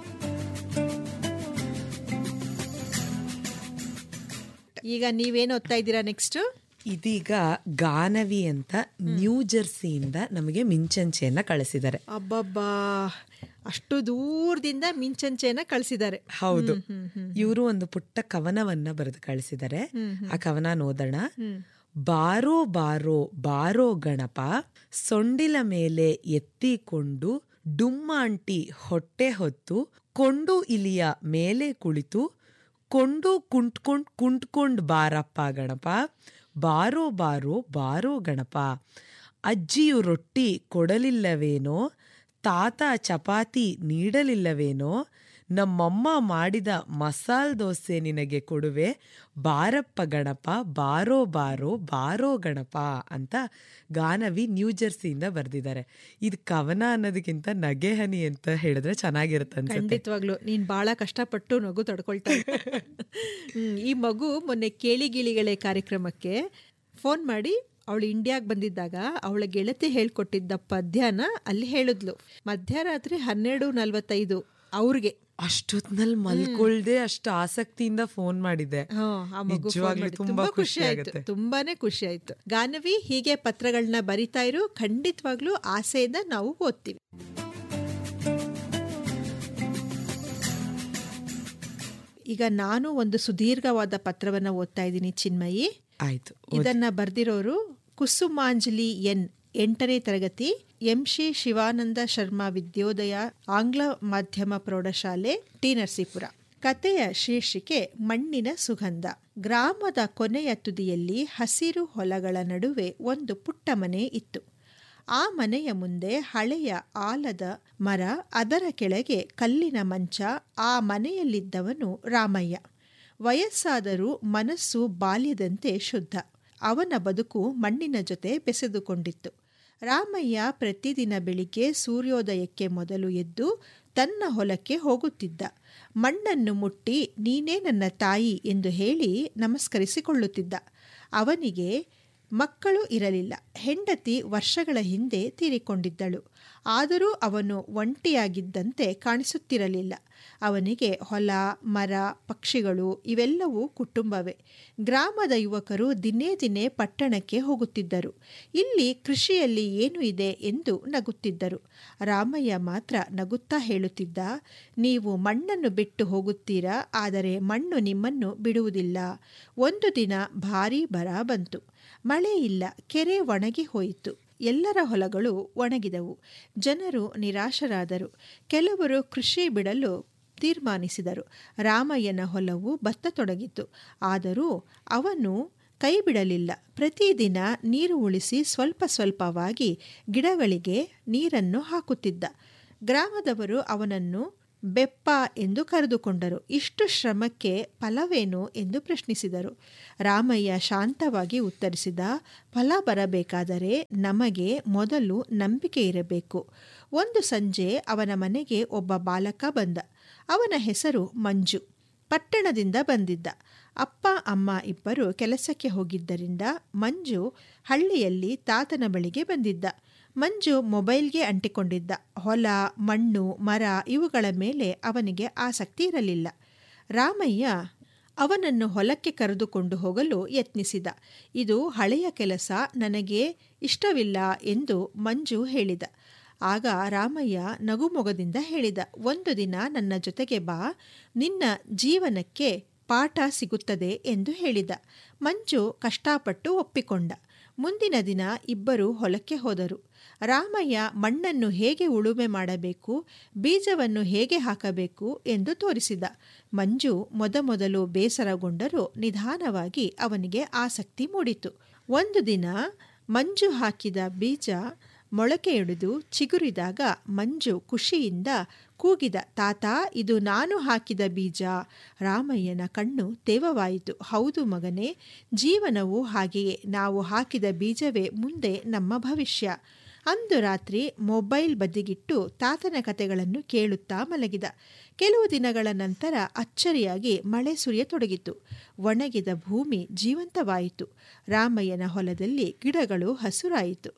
ಈಗ ನೀವೇನು ಓದ್ತಾ ಇದ್ದೀರಾ ನೆಕ್ಸ್ಟ್ ಇದೀಗ ಗಾನವಿ ಅಂತ ನ್ಯೂ ಜೆರ್ಸಿಯಿಂದ ನಮಗೆ ಮಿಂಚಂಚೆಯನ್ನ ಕಳಿಸಿದ್ದಾರೆ ಅಬ್ಬಬ್ಬಾ ಅಷ್ಟು ದೂರದಿಂದ ಮಿಂಚಂಚೆನ ಕಳಿಸಿದ್ದಾರೆ ಹೌದು ಇವರು ಒಂದು ಪುಟ್ಟ ಕವನವನ್ನ ಬರೆದು ಕಳಿಸಿದ್ದಾರೆ ಆ ಕವನ ನೋದೋಣ ಬಾರೋ ಬಾರೋ ಬಾರೋ ಗಣಪ ಸೊಂಡಿಲ ಮೇಲೆ ಎತ್ತಿಕೊಂಡು ಡುಮ್ಮಾಂಟಿ ಹೊಟ್ಟೆ ಹೊತ್ತು ಕೊಂಡು ಇಲಿಯ ಮೇಲೆ ಕುಳಿತು ಕೊಂಡು ಕುಂಟ್ಕೊಂಡ್ ಕುಂಟ್ಕೊಂಡ್ ಬಾರಪ್ಪ ಗಣಪ ಬಾರೋ ಬಾರೋ ಬಾರೋ ಗಣಪ ಅಜ್ಜಿಯು ರೊಟ್ಟಿ ಕೊಡಲಿಲ್ಲವೇನೋ ತಾತ ಚಪಾತಿ ನೀಡಲಿಲ್ಲವೇನೋ ನಮ್ಮಮ್ಮ ಮಾಡಿದ ಮಸಾಲ್ ದೋಸೆ ನಿನಗೆ ಕೊಡುವೆ ಬಾರಪ್ಪ ಗಣಪ ಬಾರೋ ಬಾರೋ ಬಾರೋ ಗಣಪ ಅಂತ ಗಾನವಿ ನ್ಯೂ ಜೆರ್ಸಿಯಿಂದ ಬರೆದಿದ್ದಾರೆ ಇದು ಕವನ ಅನ್ನೋದಕ್ಕಿಂತ ನಗೆ ಹನಿ ಅಂತ ಹೇಳಿದ್ರೆ ಚೆನ್ನಾಗಿರುತ್ತೆ ಅನ್ಸುತ್ತೆ ಖಂಡಿತವಾಗ್ಲು ನೀನ್ ಬಹಳ ಕಷ್ಟಪಟ್ಟು ನಗು ತಡ್ಕೊಳ್ತಾ ಇದ್ದೆ. ಹ್ಮ್, ಈ ಮಗು ಮೊನ್ನೆ ಕೇಳಿ ಗಿಳಿಗಳೇ ಕಾರ್ಯಕ್ರಮಕ್ಕೆ ಫೋನ್ ಮಾಡಿ ಅವಳು ಇಂಡಿಯಾಗೆ ಬಂದಿದ್ದಾಗ ಅವಳ ಗೆಳತಿ ಹೇಳ್ಕೊಟ್ಟಿದ್ದ ಪದ್ಯನ ಅಲ್ಲಿ ಹೇಳಿದ್ಲು ಮಧ್ಯರಾತ್ರಿ ಹನ್ನೆರಡು ನಲ್ವತ್ತೈದು ಅವ್ರಿಗೆ ಅಷ್ಟೊತ್ನಲ್ಲಿ ಮಲ್ಕೊಳ್ದೆ ಅಷ್ಟು ಆಸಕ್ತಿಯಿಂದ ಫೋನ್ ಮಾಡಿದ್ದೆ ಹಾ, ಆ ಮಗು phone ನಿಜವಾಗ್ಲೂ ಮಾಡಿದ್ದು. ತುಂಬಾ ಖುಷಿ ಖುಷಿ ಆಯ್ತು ಆಗುತ್ತೆ ತುಂಬಾನೇ ಖುಷಿ ಆಯ್ತು ಗಾನವಿ ಹೀಗೆ ಪತ್ರಗಳನ್ನ ಬರಿತಾ ಇರು ಖಂಡಿತವಾಗ್ಲೂ ಆಸೆಯಿಂದ ನಾವು ಓದ್ತೀವಿ ಈಗ ನಾನು ಒಂದು ಸುದೀರ್ಘವಾದ ಪತ್ರವನ್ನ ಓದ್ತಾ ಇದ್ದೀನಿ ಚಿನ್ಮಯಿ ಆಯ್ತು ಇದನ್ನ ಬರ್ದಿರೋರು ಕುಸುಮಾಂಜಲಿ ಎನ್ ಎಂಟನೇ ತರಗತಿ ಎಂ ಶ್ರೀ ಶಿವಾನಂದ ಶರ್ಮಾ ವಿದ್ಯೋದಯ ಆಂಗ್ಲ ಮಾಧ್ಯಮ ಪ್ರೌಢಶಾಲೆ ಟಿ ನರಸೀಪುರ ಕತೆಯ ಶೀರ್ಷಿಕೆ ಮಣ್ಣಿನ ಸುಗಂಧ ಗ್ರಾಮದ ಕೊನೆಯ ತುದಿಯಲ್ಲಿ ಹಸಿರು ಹೊಲಗಳ ನಡುವೆ ಒಂದು ಪುಟ್ಟ ಮನೆ ಇತ್ತು ಆ ಮನೆಯ ಮುಂದೆ ಹಳೆಯ ಆಲದ ಮರ ಅದರ ಕೆಳಗೆ ಕಲ್ಲಿನ ಮಂಚ ಆ ಮನೆಯಲ್ಲಿದ್ದವನು ರಾಮಯ್ಯ ವಯಸ್ಸಾದರೂ ಮನಸ್ಸು ಬಾಲ್ಯದಂತೆ ಶುದ್ಧ ಅವನ ಬದುಕು ಮಣ್ಣಿನ ಜೊತೆ ಬೆಸೆದುಕೊಂಡಿತ್ತು ರಾಮಯ್ಯ ಪ್ರತಿದಿನ ಬೆಳಿಗ್ಗೆ ಸೂರ್ಯೋದಯಕ್ಕೆ ಮೊದಲು ಎದ್ದು ತನ್ನ ಹೊಲಕ್ಕೆ ಹೋಗುತ್ತಿದ್ದ ಮಣ್ಣನ್ನು ಮುಟ್ಟಿ ನೀನೇ ನನ್ನ ತಾಯಿ ಎಂದು ಹೇಳಿ ನಮಸ್ಕರಿಸಿಕೊಳ್ಳುತ್ತಿದ್ದ ಅವನಿಗೆ ಮಕ್ಕಳು ಇರಲಿಲ್ಲ ಹೆಂಡತಿ ವರ್ಷಗಳ ಹಿಂದೆ ತೀರಿಕೊಂಡಿದ್ದಳು ಆದರೂ ಅವನು ಒಂಟಿಯಾಗಿದ್ದಂತೆ ಕಾಣಿಸುತ್ತಿರಲಿಲ್ಲ ಅವನಿಗೆ ಹೊಲ ಮರ ಪಕ್ಷಿಗಳು ಇವೆಲ್ಲವೂ ಕುಟುಂಬವೇ ಗ್ರಾಮದ ಯುವಕರು ದಿನೇ ದಿನೇ ಪಟ್ಟಣಕ್ಕೆ ಹೋಗುತ್ತಿದ್ದರು ಇಲ್ಲಿ ಕೃಷಿಯಲ್ಲಿ ಏನು ಇದೆ ಎಂದು ನಗುತ್ತಿದ್ದರು ರಾಮಯ್ಯ ಮಾತ್ರ ನಗುತ್ತಾ ಹೇಳುತ್ತಿದ್ದ ನೀವು ಮಣ್ಣನ್ನು ಬಿಟ್ಟು ಹೋಗುತ್ತೀರಾ ಆದರೆ ಮಣ್ಣು ನಿಮ್ಮನ್ನು ಬಿಡುವುದಿಲ್ಲ ಒಂದು ದಿನ ಭಾರೀ ಬರ ಬಂತು ಮಳೆ ಇಲ್ಲ ಕೆರೆ ಒಣಗಿ ಹೋಯಿತು ಎಲ್ಲರ ಹೊಲಗಳು ಒಣಗಿದವು ಜನರು ನಿರಾಶರಾದರು ಕೆಲವರು ಕೃಷಿ ಬಿಡಲು ತೀರ್ಮಾನಿಸಿದರು ರಾಮಯ್ಯನ ಹೊಲವು ಬತ್ತತೊಡಗಿತು ಆದರೂ ಅವನು ಕೈ ಬಿಡಲಿಲ್ಲ ಪ್ರತಿದಿನ ನೀರು ಉಳಿಸಿ ಸ್ವಲ್ಪ ಸ್ವಲ್ಪವಾಗಿ ಗಿಡಗಳಿಗೆ ನೀರನ್ನು ಹಾಕುತ್ತಿದ್ದ ಗ್ರಾಮದವರು ಅವನನ್ನು ಬೆಪ್ಪ ಎಂದು ಕರೆದುಕೊಂಡರು ಇಷ್ಟು ಶ್ರಮಕ್ಕೆ ಫಲವೇನು ಎಂದು ಪ್ರಶ್ನಿಸಿದರು ರಾಮಯ್ಯ ಶಾಂತವಾಗಿ ಉತ್ತರಿಸಿದ ಫಲ ಬರಬೇಕಾದರೆ ನಮಗೆ ಮೊದಲು ನಂಬಿಕೆ ಇರಬೇಕು ಒಂದು ಸಂಜೆ ಅವನ ಮನೆಗೆ ಒಬ್ಬ ಬಾಲಕ ಬಂದ ಅವನ ಹೆಸರು ಮಂಜು ಪಟ್ಟಣದಿಂದ ಬಂದಿದ್ದ ಅಪ್ಪ ಅಮ್ಮ ಇಬ್ಬರು ಕೆಲಸಕ್ಕೆ ಹೋಗಿದ್ದರಿಂದ ಮಂಜು ಹಳ್ಳಿಯಲ್ಲಿ ತಾತನ ಬಳಿಗೆ ಬಂದಿದ್ದ ಮಂಜು ಮೊಬೈಲ್ಗೆ ಅಂಟಿಕೊಂಡಿದ್ದ ಹೊಲ ಮಣ್ಣು ಮರ ಇವುಗಳ ಮೇಲೆ ಅವನಿಗೆ ಆಸಕ್ತಿ ಇರಲಿಲ್ಲ ರಾಮಯ್ಯ ಅವನನ್ನು ಹೊಲಕ್ಕೆ ಕರೆದುಕೊಂಡು ಹೋಗಲು ಯತ್ನಿಸಿದ ಇದು ಹಳೆಯ ಕೆಲಸ ನನಗೆ ಇಷ್ಟವಿಲ್ಲ ಎಂದು ಮಂಜು ಹೇಳಿದ ಆಗ ರಾಮಯ್ಯ ನಗುಮೊಗದಿಂದ ಹೇಳಿದ ಒಂದು ದಿನ ನನ್ನ ಜೊತೆಗೆ ಬಾ ನಿನ್ನ ಜೀವನಕ್ಕೆ ಪಾಠ ಸಿಗುತ್ತದೆ ಎಂದು ಹೇಳಿದ ಮಂಜು ಕಷ್ಟಪಟ್ಟು ಒಪ್ಪಿಕೊಂಡ ಮುಂದಿನ ದಿನ ಇಬ್ಬರು ಹೊಲಕ್ಕೆ ಹೋದರು ರಾಮಯ್ಯ ಮಣ್ಣನ್ನು ಹೇಗೆ ಉಳುಮೆ ಮಾಡಬೇಕು ಬೀಜವನ್ನು ಹೇಗೆ ಹಾಕಬೇಕು ಎಂದು ತೋರಿಸಿದ ಮಂಜು ಮೊದಮೊದಲು ಬೇಸರಗೊಂಡರೂ ನಿಧಾನವಾಗಿ ಅವನಿಗೆ ಆಸಕ್ತಿ ಮೂಡಿತು ಒಂದು ದಿನ ಮಂಜು ಹಾಕಿದ ಬೀಜ ಮೊಳಕೆಯೊಡೆದು ಚಿಗುರಿದಾಗ ಮಂಜು ಖುಷಿಯಿಂದ ಕೂಗಿದ ತಾತ ಇದು ನಾನು ಹಾಕಿದ ಬೀಜ ರಾಮಯ್ಯನ ಕಣ್ಣು ತೇವವಾಯಿತು ಹೌದು ಮಗನೇ ಜೀವನವು ಹಾಗೆಯೇ ನಾವು ಹಾಕಿದ ಬೀಜವೇ ಮುಂದೆ ನಮ್ಮ ಭವಿಷ್ಯ ಅಂದು ರಾತ್ರಿ ಮೊಬೈಲ್ ಬದಿಗಿಟ್ಟು ತಾತನ ಕತೆಗಳನ್ನು ಕೇಳುತ್ತಾ ಮಲಗಿದ ಕೆಲವು ದಿನಗಳ ನಂತರ ಅಚ್ಚರಿಯಾಗಿ ಮಳೆ ಸುರಿಯತೊಡಗಿತು ಒಣಗಿದ ಭೂಮಿ ಜೀವಂತವಾಯಿತು ರಾಮಯ್ಯನ ಹೊಲದಲ್ಲಿ ಗಿಡಗಳು ಹಸುರಾಯಿತು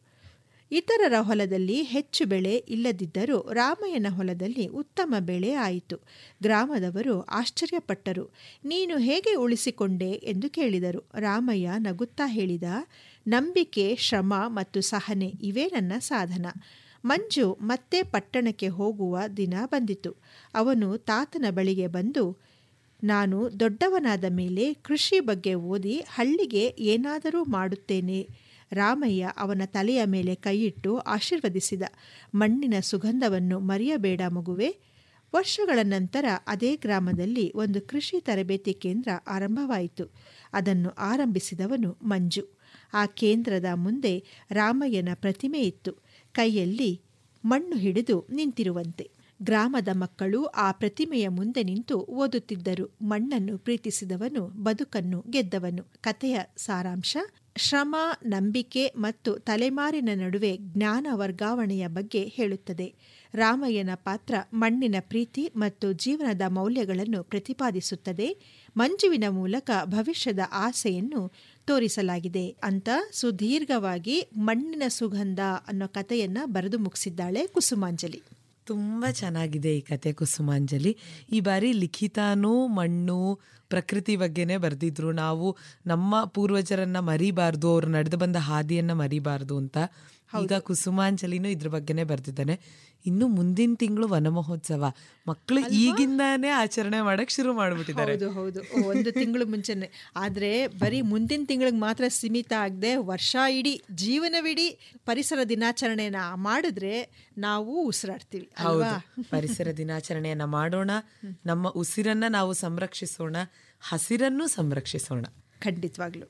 ಇತರರ ಹೊಲದಲ್ಲಿ ಹೆಚ್ಚು ಬೆಳೆ ಇಲ್ಲದಿದ್ದರೂ ರಾಮಯ್ಯನ ಹೊಲದಲ್ಲಿ ಉತ್ತಮ ಬೆಳೆ ಆಯಿತು ಗ್ರಾಮದವರು ಆಶ್ಚರ್ಯಪಟ್ಟರು ನೀನು ಹೇಗೆ ಉಳಿಸಿಕೊಂಡೆ ಎಂದು ಕೇಳಿದರು ರಾಮಯ್ಯ ನಗುತ್ತಾ ಹೇಳಿದ ನಂಬಿಕೆ ಶ್ರಮ ಮತ್ತು ಸಹನೆ ಇವೇ ನನ್ನ ಸಾಧನ ಮಂಜು ಮತ್ತೆ ಪಟ್ಟಣಕ್ಕೆ ಹೋಗುವ ದಿನ ಬಂದಿತು ಅವನು ತಾತನ ಬಳಿಗೆ ಬಂದು ನಾನು ದೊಡ್ಡವನಾದ ಮೇಲೆ ಕೃಷಿ ಬಗ್ಗೆ ಓದಿ ಹಳ್ಳಿಗೆ ಏನಾದರೂ ಮಾಡುತ್ತೇನೆ ರಾಮಯ್ಯ ಅವನ ತಲೆಯ ಮೇಲೆ ಕೈಯಿಟ್ಟು ಆಶೀರ್ವದಿಸಿದ ಮಣ್ಣಿನ ಸುಗಂಧವನ್ನು ಮರೆಯಬೇಡ ಮಗುವೆ ವರ್ಷಗಳ ನಂತರ ಅದೇ ಗ್ರಾಮದಲ್ಲಿ ಒಂದು ಕೃಷಿ ತರಬೇತಿ ಕೇಂದ್ರ ಆರಂಭವಾಯಿತು ಅದನ್ನು ಆರಂಭಿಸಿದವನು ಮಂಜು ಆ ಕೇಂದ್ರದ ಮುಂದೆ ರಾಮಯ್ಯನ ಪ್ರತಿಮೆ ಇತ್ತು ಕೈಯಲ್ಲಿ ಮಣ್ಣು ಹಿಡಿದು ನಿಂತಿರುವಂತೆ ಗ್ರಾಮದ ಮಕ್ಕಳು ಆ ಪ್ರತಿಮೆಯ ಮುಂದೆ ನಿಂತು ಓದುತ್ತಿದ್ದರು ಮಣ್ಣನ್ನು ಪ್ರೀತಿಸಿದವನು ಬದುಕನ್ನು ಗೆದ್ದವನು ಕಥೆಯ ಸಾರಾಂಶ ಶ್ರಮ ನಂಬಿಕೆ ಮತ್ತು ತಲೆಮಾರಿನ ನಡುವೆ ಜ್ಞಾನ ವರ್ಗಾವಣೆಯ ಬಗ್ಗೆ ಹೇಳುತ್ತದೆ ರಾಮಯ್ಯನ ಪಾತ್ರ ಮಣ್ಣಿನ ಪ್ರೀತಿ ಮತ್ತು ಜೀವನದ ಮೌಲ್ಯಗಳನ್ನು ಪ್ರತಿಪಾದಿಸುತ್ತದೆ ಮಂಜುವಿನ ಮೂಲಕ ಭವಿಷ್ಯದ ಆಸೆಯನ್ನು ತೋರಿಸಲಾಗಿದೆ ಅಂತ ಸುದೀರ್ಘವಾಗಿ ಮಣ್ಣಿನ ಸುಗಂಧ ಅನ್ನೋ ಕಥೆಯನ್ನ ಬರೆದು ಮುಗಿಸಿದ್ದಾಳೆ ಕುಸುಮಾಂಜಲಿ ತುಂಬ ಚೆನ್ನಾಗಿದೆ ಈ ಕತೆ ಕುಸುಮಾಂಜಲಿ ಈ ಬಾರಿ ಲಿಖಿತಾನೂ ಮಣ್ಣು ಪ್ರಕೃತಿ ಬಗ್ಗೆನೇ ಬರೆದಿದ್ರು ನಾವು ನಮ್ಮ ಪೂರ್ವಜರನ್ನ ಮರಿಬಾರ್ದು ಅವ್ರು ನಡೆದು ಬಂದ ಹಾದಿಯನ್ನ ಮರಿಬಾರ್ದು ಅಂತ ಈಗ ಕುಸುಮಾಂಜಲಿನೂ ಇದ್ರ ಬಗ್ಗೆನೇ ಬರ್ದಿದ್ದಾನೆ ಇನ್ನು ಮುಂದಿನ ತಿಂಗಳು ವನ ಮಹೋತ್ಸವ ಮಕ್ಕಳು ಈಗಿಂದಾನೇ ಆಚರಣೆ ಮಾಡಕ್ ಶುರು ಮಾಡ್ಬಿಟ್ಟಿದ್ದಾರೆ ಹೌದು ಹೌದು ಒಂದು ತಿಂಗಳು ಮುಂಚೆನೆ ಆದ್ರೆ ಬರೀ ಮುಂದಿನ ತಿಂಗಳಿಗೆ ಮಾತ್ರ ಸೀಮಿತ ಆಗದೆ ವರ್ಷ ಇಡೀ ಜೀವನವಿಡೀ ಪರಿಸರ ದಿನಾಚರಣೆನ ಮಾಡಿದ್ರೆ ನಾವು ಉಸಿರಾಡ್ತೀವಿ ಅಲ್ವಾ ಪರಿಸರ ದಿನಾಚರಣೆಯನ್ನ ಮಾಡೋಣ ನಮ್ಮ ಉಸಿರನ್ನ ನಾವು ಸಂರಕ್ಷಿಸೋಣ ಹಸಿರನ್ನು ಸಂರಕ್ಷಿಸೋಣ ಖಂಡಿತವಾಗ್ಲು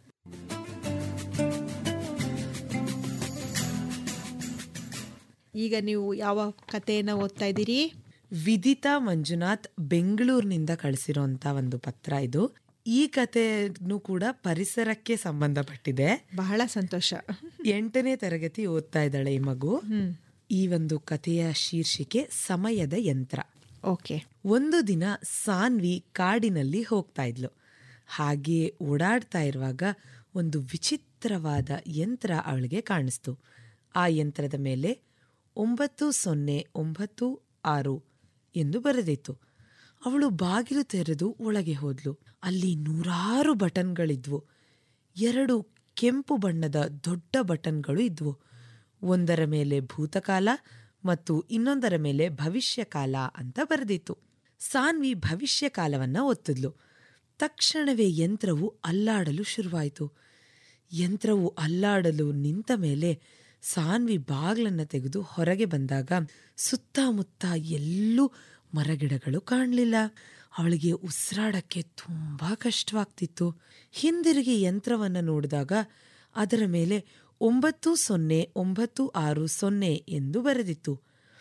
ಈಗ ನೀವು ಯಾವ ಕಥೆಯನ್ನ ಓದ್ತಾ ಇದ್ದೀರಿ ವಿದಿತಾ ಮಂಜುನಾಥ್ ಬೆಂಗಳೂರಿನಿಂದ ಕಳಿಸಿರೋಂಥ ಒಂದು ಪತ್ರ ಇದು ಈ ಕಥೆನೂ ಕೂಡ ಪರಿಸರಕ್ಕೆ ಸಂಬಂಧಪಟ್ಟಿದೆ ಬಹಳ ಸಂತೋಷ ಎಂಟನೇ ತರಗತಿ ಓದ್ತಾ ಇದ್ದಾಳೆ ಈ ಮಗು ಈ ಒಂದು ಕಥೆಯ ಶೀರ್ಷಿಕೆ ಸಮಯದ ಯಂತ್ರ ಓಕೆ ಒಂದು ದಿನ ಸಾನ್ವಿ ಕಾಡಿನಲ್ಲಿ ಹೋಗ್ತಾ ಇದ್ಲು ಹಾಗೆ ಓಡಾಡ್ತಾ ಇರುವಾಗ ಒಂದು ವಿಚಿತ್ರವಾದ ಯಂತ್ರ ಅವಳಿಗೆ ಕಾಣಿಸ್ತು ಆ ಯಂತ್ರದ ಮೇಲೆ ಒಂಬತ್ತು ಸೊನ್ನೆ ಒಂಬತ್ತು ಆರು ಎಂದು ಬರೆದಿತ್ತು ಅವಳು ಬಾಗಿಲು ತೆರೆದು ಒಳಗೆ ಹೋದ್ಲು ಅಲ್ಲಿ ನೂರಾರು ಬಟನ್ಗಳಿದ್ವು ಎರಡು ಕೆಂಪು ಬಣ್ಣದ ದೊಡ್ಡ ಬಟನ್ಗಳು ಇದ್ವು ಒಂದರ ಮೇಲೆ ಭೂತಕಾಲ ಮತ್ತು ಇನ್ನೊಂದರ ಮೇಲೆ ಭವಿಷ್ಯಕಾಲ ಅಂತ ಬರೆದಿತ್ತು ಸಾನ್ವಿ ಭವಿಷ್ಯಕಾಲವನ್ನ ಒತ್ತಿದ್ಲು ತಕ್ಷಣವೇ ಯಂತ್ರವು ಅಲ್ಲಾಡಲು ಶುರುವಾಯಿತು ಯಂತ್ರವು ಅಲ್ಲಾಡಲು ನಿಂತ ಮೇಲೆ ಸಾನ್ವಿ ಬಾಗ್ಲನ್ನ ತೆಗೆದು ಹೊರಗೆ ಬಂದಾಗ ಸುತ್ತಮುತ್ತ ಎಲ್ಲೂ ಮರಗಿಡಗಳು ಕಾಣಲಿಲ್ಲ ಅವಳಿಗೆ ಉಸಿರಾಡಕ್ಕೆ ತುಂಬಾ ಕಷ್ಟವಾಗ್ತಿತ್ತು ಹಿಂದಿರುಗಿ ಯಂತ್ರವನ್ನು ನೋಡಿದಾಗ ಅದರ ಮೇಲೆ ಒಂಬತ್ತು ಸೊನ್ನೆ ಒಂಬತ್ತು ಆರು ಸೊನ್ನೆ ಎಂದು ಬರೆದಿತ್ತು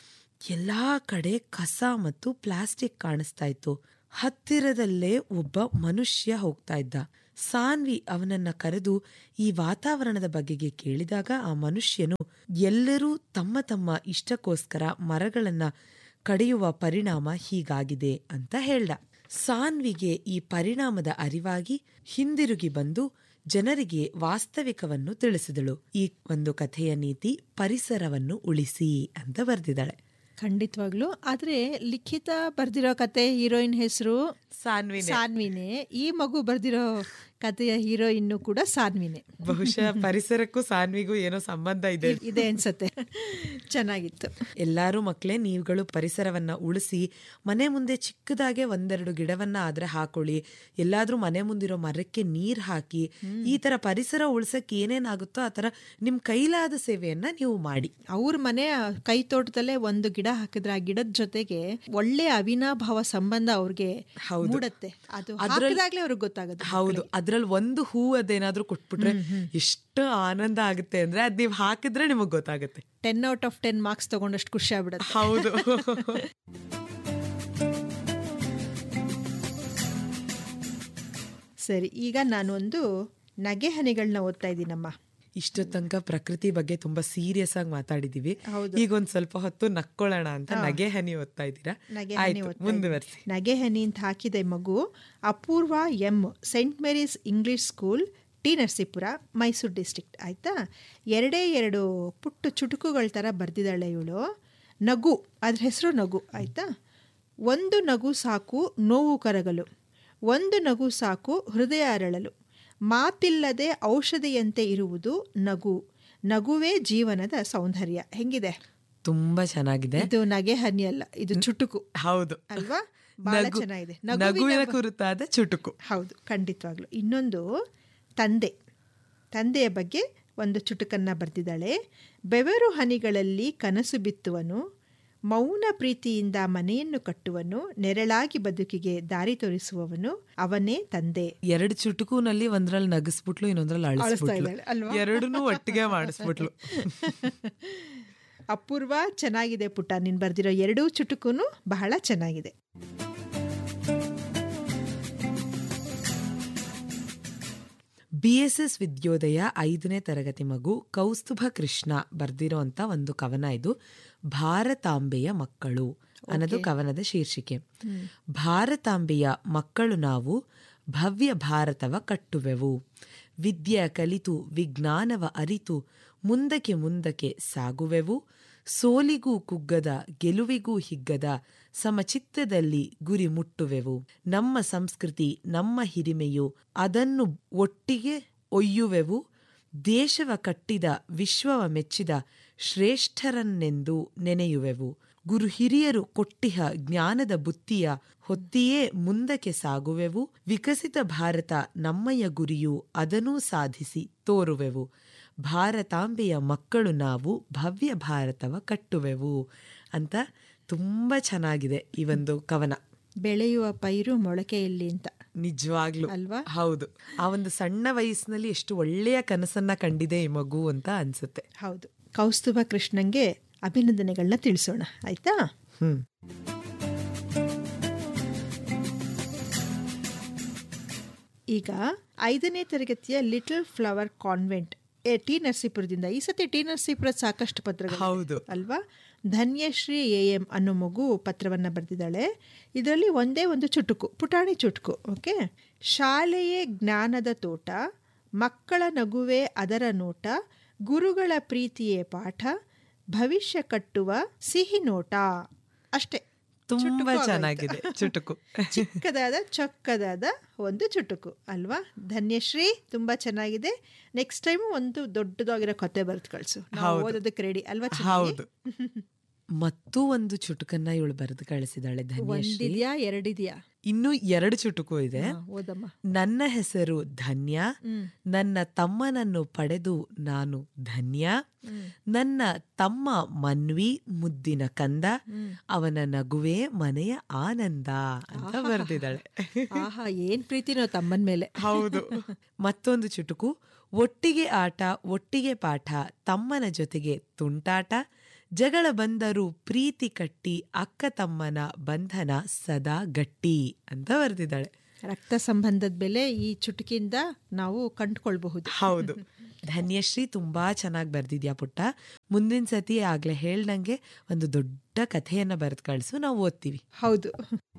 ಎಲ್ಲಾ ಕಡೆ ಕಸ ಮತ್ತು ಪ್ಲಾಸ್ಟಿಕ್ ಕಾಣಿಸ್ತಾ ಇತ್ತು ಹತ್ತಿರದಲ್ಲೇ ಒಬ್ಬ ಮನುಷ್ಯ ಹೋಗ್ತಾ ಇದ್ದ ಸಾನ್ವಿ ಅವನನ್ನ ಕರೆದು ಈ ವಾತಾವರಣದ ಬಗೆಗೆ ಕೇಳಿದಾಗ ಆ ಮನುಷ್ಯನು ಎಲ್ಲರೂ ತಮ್ಮ ತಮ್ಮ ಇಷ್ಟಕ್ಕೋಸ್ಕರ ಮರಗಳನ್ನ ಕಡಿಯುವ ಪರಿಣಾಮ ಹೀಗಾಗಿದೆ ಅಂತ ಹೇಳ್ದ ಸಾನ್ವಿಗೆ ಈ ಪರಿಣಾಮದ ಅರಿವಾಗಿ ಹಿಂದಿರುಗಿ ಬಂದು ಜನರಿಗೆ ವಾಸ್ತವಿಕವನ್ನು ತಿಳಿಸಿದಳು ಈ ಒಂದು ಕಥೆಯ ನೀತಿ ಪರಿಸರವನ್ನು ಉಳಿಸಿ ಅಂತ ಬರೆದಿದ್ದಾಳೆ ಖಂಡಿತವಾಗ್ಲು ಆದ್ರೆ ಲಿಖಿತ ಬರ್ದಿರೋ ಕತೆ ಹೀರೋಯಿನ್ ಹೆಸರು ಸಾನ್ವಿ ಸಾನ್ವಿನೇ ಈ ಮಗು ಬರ್ದಿರೋ ಕಥೆಯ ಹೀರೋಯಿನ್ನು ಕೂಡ ಸಾನ್ವಿನೇ ಬಹುಶಃ ಪರಿಸರಕ್ಕೂ ಸಾನ್ವಿಗೂ ಏನೋ ಸಂಬಂಧ ಇದೆ ಇದೆ ಅನ್ಸತ್ತೆ ಚೆನ್ನಾಗಿತ್ತು ಎಲ್ಲಾರು ಮಕ್ಕಳೇ ನೀವುಗಳು ಪರಿಸರವನ್ನ ಉಳಿಸಿ ಮನೆ ಮುಂದೆ ಚಿಕ್ಕದಾಗೆ ಒಂದೆರಡು ಗಿಡವನ್ನ ಆದ್ರೆ ಹಾಕೊಳ್ಳಿ ಎಲ್ಲಾದ್ರೂ ಮನೆ ಮುಂದಿರೋ ಮರಕ್ಕೆ ನೀರ್ ಹಾಕಿ ಈ ತರ ಪರಿಸರ ಉಳ್ಸಕ್ ಏನೇನಾಗುತ್ತೋ ಆ ತರ ನಿಮ್ ಕೈಲಾದ ಸೇವೆಯನ್ನ ನೀವು ಮಾಡಿ ಅವ್ರ ಮನೆ ಕೈ ತೋಟದಲ್ಲೇ ಒಂದು ಗಿಡ ಹಾಕಿದ್ರೆ ಆ ಗಿಡದ ಜೊತೆಗೆ ಒಳ್ಳೆ ಅವಿನಾಭಾವ ಸಂಬಂಧ ಅವ್ರಿಗೆ ಮೂಡತ್ತೆ ಅದು ಹಾಕಿದಾಗ್ಲೇ ಅವ್ರಿಗೆ ಗೊತ್ತಾಗುತ್ತೆ ಹೌದು ಅದ್ರಲ್ಲಿ ಒಂದು ಹೂ ಅದೇನಾದ್ರೂ ಕೊಟ್ಬಿಟ್ರೆ ಎಷ್ಟು ಆನಂದ ಆಗುತ್ತೆ ಅಂದ್ರೆ ಅದ್ ನೀವ್ ಹಾಕಿದ್ರೆ ನಿಮಗ್ ಗೊತ್ತಾಗುತ್ತೆ ten out of ten marks ತಗೊಂಡಷ್ಟು ಖುಷಿ ಆಗ್ಬಿಡುತ್ತೆ ಹೌದು ಸರಿ ಈಗ ನಾನು ಒಂದು ನಗೆ ಹನಿಗಳನ್ನ ಓದ್ತಾ ಇದ್ದೀನಮ್ಮ ಇಷ್ಟು ತನಕ ಪ್ರಕೃತಿ ಬಗ್ಗೆ ತುಂಬಾ ಸೀರಿಯಸ್ ಆಗಿ ಮಾತಾಡಿದೀವಿ ಹೌದು. ಈಗ ಒಂದ್ ಸ್ವಲ್ಪ ಹೊತ್ತು ನಕ್ಕೊಳ್ಳೋಣ ಅಂತ ನಗೆ ಹನಿ ಓದ್ತಾ ಇದ್ದೀರಾ ನಗೆ ಹನಿ ಆಯ್ತು ಓದ್ತಾ ಮುಂದುವರಿಸಿ ಇದ್ದೀನಿ. ನಗೆ ಹನಿ ಅಂತ ಹಾಕಿದೆ ಮಗು Apoorva M saint Mary's English school T Narasipura Mysuru district ಆಯಿತಾ ಎರಡೇ ಎರಡು ಪುಟ್ಟು ಚುಟುಕುಗಳ ಥರ ಬರೆದಿದ್ದಾಳೆ ಇವಳು ನಗು ಅದ್ರ ಹೆಸರು ನಗು ಆಯಿತಾ ಒಂದು ನಗು ಸಾಕು ನೋವು ಕರಗಲು ಒಂದು ನಗು ಸಾಕು ಹೃದಯ ಅರಳಲು ಮಾತಿಲ್ಲದೆ ಔಷಧಿಯಂತೆ ಇರುವುದು ನಗು ನಗುವೇ ಜೀವನದ ಸೌಂದರ್ಯ ಹೆಂಗಿದೆ ತುಂಬಾ ಚೆನ್ನಾಗಿದೆ ಇದು ನಗೆ ಹನಿ ಅಲ್ಲ ಇದು ಚುಟುಕು ಹೌದು ಅಲ್ವಾ ಬಹಳ ನಗು- ಚೆನ್ನಾಗಿದೆ ನಗುವಿನ ಕುರಿತಾದ ಚುಟುಕು ಹೌದು ಖಂಡಿತವಾಗ್ಲು ಇನ್ನೊಂದು ತಂದೆ ತಂದೆಯ ಬಗ್ಗೆ ಒಂದು ಚುಟುಕನ್ನ ಬರೆದಿದ್ದಾಳೆ ಬೆವರು ಹನಿಗಳಲ್ಲಿ ಕನಸು ಬಿತ್ತುವನು ಮೌನ ಪ್ರೀತಿಯಿಂದ ಮನೆಯನ್ನು ಕಟ್ಟುವನು ನೆರಳಾಗಿ ಬದುಕಿಗೆ ದಾರಿ ತೋರಿಸುವವನು ಅವನೇ ತಂದೆ ಎರಡು ಚುಟುಕುನಲ್ಲಿ ಒಂದ್ರಲ್ಲಿ ನಗಿಸ್ಬಿಟ್ಲು ಇನ್ನೊಂದ್ರಲ್ಲಿ ಅಳಿಸ್ತಾ ಅಳಿಸ್ಬಿಟ್ಲು ಇದ್ದಾಳೆ, ಅಲ್ವಾ? ಎರಡನ್ನೂ ಒಟ್ಟಿಗೆ ಮಾಡಿಸ್ಬಿಟ್ಲು ಅಪೂರ್ವ ಚೆನ್ನಾಗಿದೆ ಪುಟ್ಟ ನೀನು ಬರೆದಿರೋ ಎರಡೂ ಚುಟುಕುನು ಬಹಳ ಚೆನ್ನಾಗಿದೆ ಬಿ ಎಸ್ ಎಸ್ ವಿದ್ಯೋದಯ ಐದನೇ ತರಗತಿ ಮಗು ಕೌಸ್ತುಭ ಕೃಷ್ಣ ಬರ್ದಿರೋ ಅಂತ ಒಂದು ಕವನ ಇದು ಭಾರತಾಂಬೆಯ ಮಕ್ಕಳು ಅನ್ನೋದು ಕವನದ ಶೀರ್ಷಿಕೆ ಭಾರತಾಂಬೆಯ ಮಕ್ಕಳು ನಾವು ಭವ್ಯ ಭಾರತವ ಕಟ್ಟುವೆವು ವಿದ್ಯೆ ಕಲಿತು ವಿಜ್ಞಾನವ ಅರಿತು ಮುಂದಕ್ಕೆ ಮುಂದಕ್ಕೆ ಸಾಗುವೆವು ಸೋಲಿಗೂ ಕುಗ್ಗದ ಗೆಲುವಿಗೂ ಹಿಗ್ಗದ ಸಮಚಿತ್ತದಲ್ಲಿ ಗುರಿ ಮುಟ್ಟುವೆವು ನಮ್ಮ ಸಂಸ್ಕೃತಿ ನಮ್ಮ ಹಿರಿಮೆಯು ಅದನ್ನು ಒಟ್ಟಿಗೆ ಒಯ್ಯುವೆವು ದೇಶವ ಕಟ್ಟಿದ ವಿಶ್ವವ ಮೆಚ್ಚಿದ ಶ್ರೇಷ್ಠರನ್ನೆಂದು ನೆನೆಯುವೆವು ಗುರು ಹಿರಿಯರು ಕೊಟ್ಟಿಹ ಜ್ಞಾನದ ಬುತ್ತಿಯ ಹೊತ್ತಿಯೇ ಮುಂದಕ್ಕೆ ಸಾಗುವೆವು ವಿಕಸಿತ ಭಾರತ ನಮ್ಮಯ ಗುರಿಯು ಅದನ್ನೂ ಸಾಧಿಸಿ ತೋರುವೆವು ಭಾರತಾಂಬೆಯ ಮಕ್ಕಳು ನಾವು ಭವ್ಯ ಭಾರತವ ಕಟ್ಟುವೆವು ಅಂತ ತುಂಬ ಚೆನ್ನಾಗಿದೆ ಈ ಒಂದು ಕವನ ಬೆಳೆಯುವ ಪೈರು ಮೊಳಕೆಯಲ್ಲಿ ಅಂತ ನಿಜವಾಗ್ಲು ಅಲ್ವಾ? ಹೌದು ಆ ಒಂದು ಸಣ್ಣ ವಯಸ್ಸಿನಲ್ಲಿ ಎಷ್ಟು ಒಳ್ಳೆಯ ಕನಸನ್ನ ಕಂಡಿದೆ ಈ ಮಗು ಅಂತ ಅನ್ಸುತ್ತೆ ಹೌದು ಕೌಸ್ತುಭ ಕೃಷ್ಣಂಗೆ ಅಭಿನಂದನೆಗಳನ್ನ ತಿಳಿಸೋಣ ಆಯ್ತಾ ಹ್ಮ್ ಈಗ ಐದನೇ ತರಗತಿಯ ಲಿಟಲ್ ಫ್ಲವರ್ ಕಾನ್ವೆಂಟ್ ಎ ಟಿ ನರಸೀಪುರದಿಂದ ಈ ಸತಿ ಟಿ ನರಸೀಪುರದ ಸಾಕಷ್ಟು ಪತ್ರಗಳು ಹೌದು. ಅಲ್ವಾ ಧನ್ಯಶ್ರೀ ಎ ಎಂ ಅನ್ನೋ ಮಗು ಪತ್ರವನ್ನು ಬರೆದಿದ್ದಾಳೆ ಇದರಲ್ಲಿ ಒಂದೇ ಒಂದು ಚುಟುಕು ಪುಟಾಣಿ ಚುಟುಕು ಓಕೆ ಶಾಲೆಯೇ ಜ್ಞಾನದ ತೋಟ ಮಕ್ಕಳ ನಗುವೆ ಅದರ ನೋಟ ಗುರುಗಳ ಪ್ರೀತಿಯೇ ಪಾಠ ಭವಿಷ್ಯ ಕಟ್ಟುವ ಸಿಹಿ ನೋಟ ಅಷ್ಟೇ ತುಂಬಾ ಚುಟುಕು ಆಗೋಯ್ತು. ಚೆನ್ನಾಗಿದೆ ಚುಟುಕು ಚಿಕ್ಕದಾದ ಚೊಕ್ಕದಾದ ಒಂದು ಚುಟುಕು ಅಲ್ವಾ ಧನ್ಯಶ್ರೀ ತುಂಬಾ ಚೆನ್ನಾಗಿದೆ ನೆಕ್ಸ್ಟ್ ಟೈಮ್ ಒಂದು ದೊಡ್ಡದಾಗಿರೋ ಕತೆ ಬರೆದು ಕಳಿಸು ನಾವು ಹೌದು. ಓದೋದಕ್ಕೆ ರೆಡಿ ಅಲ್ವಾ ಚಿನ್ನಿ? ಹೌದು ಮತ್ತೂ ಒಂದು ಚುಟುಕನ್ನ ಇವಳು ಬರೆದು ಕಳಿಸಿದಾಳೆ ಧನ್ಯಶ್ರೀ ಒಂದಿದ್ಯಾ ಎರಡಿದ್ಯಾ ಇನ್ನು ಎರಡು ಚುಟುಕು ಇದೆ ಹಾ, ಓದಮ್ಮ ನನ್ನ ಹೆಸರು ಧನ್ಯ ಹ್ಮ್ ನನ್ನ ತಮ್ಮನನ್ನು ಪಡೆದು ನಾನು ಧನ್ಯ ಹ್ಮ್. ನನ್ನ ತಮ್ಮ ಮನ್ವಿ ಮುದ್ದಿನ ಕಂದ ಹ್ಮ್. ಅವನ ನಗುವೆ ಮನೆಯ ಆನಂದ ಅಂತ ಬರೆದಿದ್ದಾಳೆ ಆಹಾ ಏನ್ ಪ್ರೀತಿನೋ ತಮ್ಮನ ಮೇಲೆ ಹೌದು ಮತ್ತೊಂದು ಚುಟುಕು ಒಟ್ಟಿಗೆ ಆಟ ಒಟ್ಟಿಗೆ ಪಾಠ ತಮ್ಮನ ಜೊತೆಗೆ ತುಂಟಾಟ ಜಗಳ ಬಂದರೂ ಪ್ರೀತಿ ಕಟ್ಟಿ ಅಕ್ಕ ತಮ್ಮನ ಬಂಧನ ಸದಾ ಗಟ್ಟಿ ಅಂತ ಬರೆದಿದ್ದಾಳೆ ರಕ್ತ ಸಂಬಂಧದ ಬೆಲೆ ಈ ಚುಟುಕಿಂದ ನಾವು ಕಂಡುಕೊಳ್ಬಹುದು ಹೌದು ಧನ್ಯಶ್ರೀ ತುಂಬಾ ಚೆನ್ನಾಗಿ ಬರ್ದಿದ್ಯಾ ಪುಟ್ಟ ಮುಂದಿನ ಸತಿ ಆಗ್ಲೇ ಹೇಳ್ದಂಗೆ ಒಂದು ದೊಡ್ಡ ಕಥೆಯನ್ನ ಬರೆದು ಕಳಿಸು ನಾವು ಓದ್ತೀವಿ ಹೌದು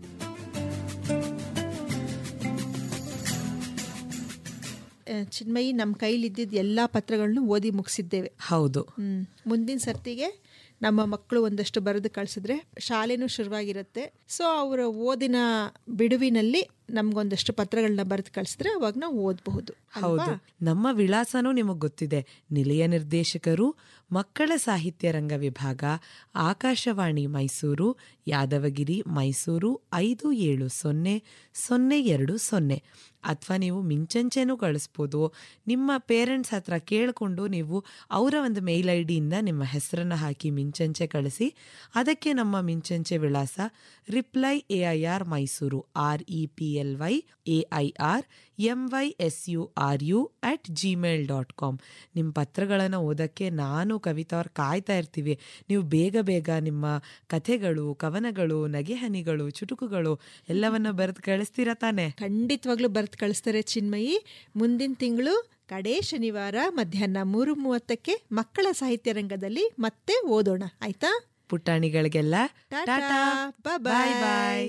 ಆ, ಚಿನ್ಮಯಿ ನಮ್ಮ ಕೈಲಿದ್ದಿದ್ದ ಎಲ್ಲ ಪತ್ರಗಳನ್ನು ಓದಿ ಮುಗಿಸಿದ್ದೇವೆ ಹೌದು ಹ್ಮ್ ಮುಂದಿನ ಸರ್ತಿಗೆ ನಮ್ಮ ಮಕ್ಕಳು ಒಂದಷ್ಟು ಬರೆದು ಕಳಿಸಿದ್ರೆ ಶಾಲೆನೂ ಶುರುವಾಗಿರುತ್ತೆ ಸೊ ಅವರ ಓದಿನ ಬಿಡುವಿನಲ್ಲಿ ನಮ್ಗೊಂದಷ್ಟು ಪತ್ರಗಳನ್ನ ಬರೆದು ಕಳಿಸಿದ್ರೆ ಅವಾಗ ನಾವು ಓದಬಹುದು ಹೌದು ನಮ್ಮ ವಿಳಾಸನೂ ನಿಮಗೆ ಗೊತ್ತಿದೆ ನಿಲಯ ನಿರ್ದೇಶಕರು ಮಕ್ಕಳ ಸಾಹಿತ್ಯ ರಂಗ ವಿಭಾಗ ಆಕಾಶವಾಣಿ ಮೈಸೂರು ಯಾದವಗಿರಿ ಮೈಸೂರು ಐದು ಏಳು ಸೊನ್ನೆ ಸೊನ್ನೆ ಎರಡು ಸೊನ್ನೆ ಅಥವಾ ನೀವು ಮಿಂಚಂಚೆನೂ ಕಳಿಸ್ಬೋದು ನಿಮ್ಮ ಪೇರೆಂಟ್ಸ್ ಹತ್ರ ಕೇಳಿಕೊಂಡು ನೀವು ಅವರ ಒಂದು ಮೇಲ್ ಐ ಡಿಯಿಂದ ನಿಮ್ಮ ಹೆಸರನ್ನು ಹಾಕಿ ಮಿಂಚಂಚೆ ಕಳಿಸಿ ಅದಕ್ಕೆ ನಮ್ಮ ಮಿಂಚಂಚೆ ವಿಳಾಸ reply A I R Mysuru R E P L Y A I R M Y S U R U at Gmail dot com ನಿಮ್ಮ ಪತ್ರಗಳನ್ನು ಓದೋಕ್ಕೆ ನಾನು ಕವಿತಾ ಅವ್ರು ಕಾಯ್ತಾ ಇರ್ತೀವಿ ನೀವು ಬೇಗ ಬೇಗ ನಿಮ್ಮ ಕಥೆಗಳು ಕವನಗಳು ನಗೆಹನಿಗಳು ಚುಟುಕುಗಳು ಎಲ್ಲವನ್ನ ಬರೆದು ಕಳಿಸ್ತೀರಾ ತಾನೆ ಖಂಡಿತವಾಗ್ಲೂ ಬರೆದು ಕಳಿಸ್ತಾರೆ ಚಿನ್ಮಯಿ ಮುಂದಿನ ತಿಂಗಳು ಕಡೇ ಶನಿವಾರ ಮಧ್ಯಾಹ್ನ ಮೂರು ಮೂವತ್ತಕ್ಕೆ ಮಕ್ಕಳ ಸಾಹಿತ್ಯ ರಂಗದಲ್ಲಿ ಮತ್ತೆ ಓದೋಣ ಆಯ್ತಾ ಪುಟ್ಟಾಣಿಗಳಿಗೆಲ್ಲ ಟಾಟಾ. ಟಾಟಾ ಬಾಯ್ ಬಾಯ್ ಬಾಯ್. ಬಾಯ್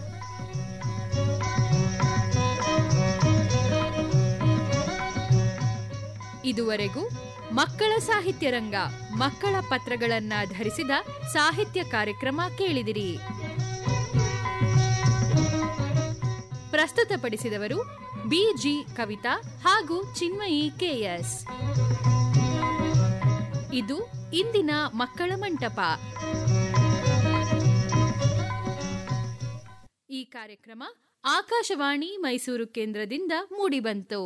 ಇದುವರೆಗೂ ಮಕ್ಕಳ ಸಾಹಿತ್ಯ ರಂಗ ಮಕ್ಕಳ ಪತ್ರಗಳನ್ನ ಧರಿಸಿದ ಸಾಹಿತ್ಯ ಕಾರ್ಯಕ್ರಮ ಕೇಳಿದಿರಿ ಪ್ರಸ್ತುತಪಡಿಸಿದವರು ಬಿಜಿ ಕವಿತಾ ಹಾಗೂ ಚಿನ್ಮಯಿ ಕೆಎಸ್ ಇದು ಇಂದಿನ ಮಕ್ಕಳ ಮಂಟಪ ಈ ಕಾರ್ಯಕ್ರಮ ಆಕಾಶವಾಣಿ ಮೈಸೂರು ಕೇಂದ್ರದಿಂದ ಮೂಡಿಬಂತು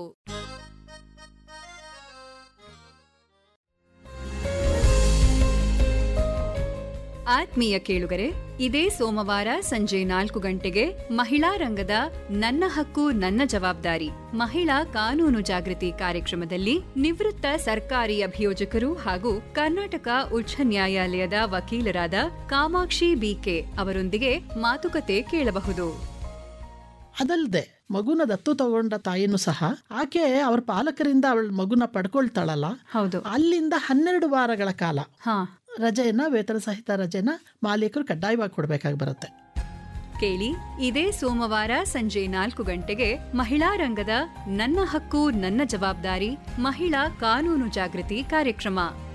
ಆತ್ಮೀಯ ಕೇಳುಗರೆ ಇದೇ ಸೋಮವಾರ ಸಂಜೆ ನಾಲ್ಕು ಗಂಟೆಗೆ ಮಹಿಳಾ ರಂಗದ ನನ್ನ ಹಕ್ಕು ನನ್ನ ಜವಾಬ್ದಾರಿ ಮಹಿಳಾ ಕಾನೂನು ಜಾಗೃತಿ ಕಾರ್ಯಕ್ರಮದಲ್ಲಿ ನಿವೃತ್ತ ಸರ್ಕಾರಿ ಅಭಿಯೋಜಕರು ಹಾಗೂ ಕರ್ನಾಟಕ ಉಚ್ಚ ನ್ಯಾಯಾಲಯದ ವಕೀಲರಾದ ಕಾಮಾಕ್ಷಿ ಬಿಕೆ ಅವರೊಂದಿಗೆ ಮಾತುಕತೆ ಕೇಳಬಹುದು ಅದಲ್ಲದೆ ಮಗುನ ದತ್ತು ತಗೊಂಡ ತಾಯಿನೂ ಸಹ ಆಕೆ ಅವ್ರ ಪಾಲಕರಿಂದ ಅವಳ ಮಗುನ ಪಡ್ಕೊಳ್ತಾಳಲ್ಲ ಹೌದು ಅಲ್ಲಿಂದ ಹನ್ನೆರಡು ವಾರಗಳ ಕಾಲ ಹಾ ರಜೆಯನ್ನ ವೇತನ ಸಹಿತ ರಜೆನ ಮಾಲೀಕರು ಕಡ್ಡಾಯವಾಗಿ ಕೊಡಬೇಕಾಗಿ ಬರುತ್ತೆ ಕೇಳಿ ಇದೇ ಸೋಮವಾರ ಸಂಜೆ ನಾಲ್ಕು ಗಂಟೆಗೆ ಮಹಿಳಾ ರಂಗದ ನನ್ನ ಹಕ್ಕು ನನ್ನ ಜವಾಬ್ದಾರಿ ಮಹಿಳಾ ಕಾನೂನು ಜಾಗೃತಿ ಕಾರ್ಯಕ್ರಮ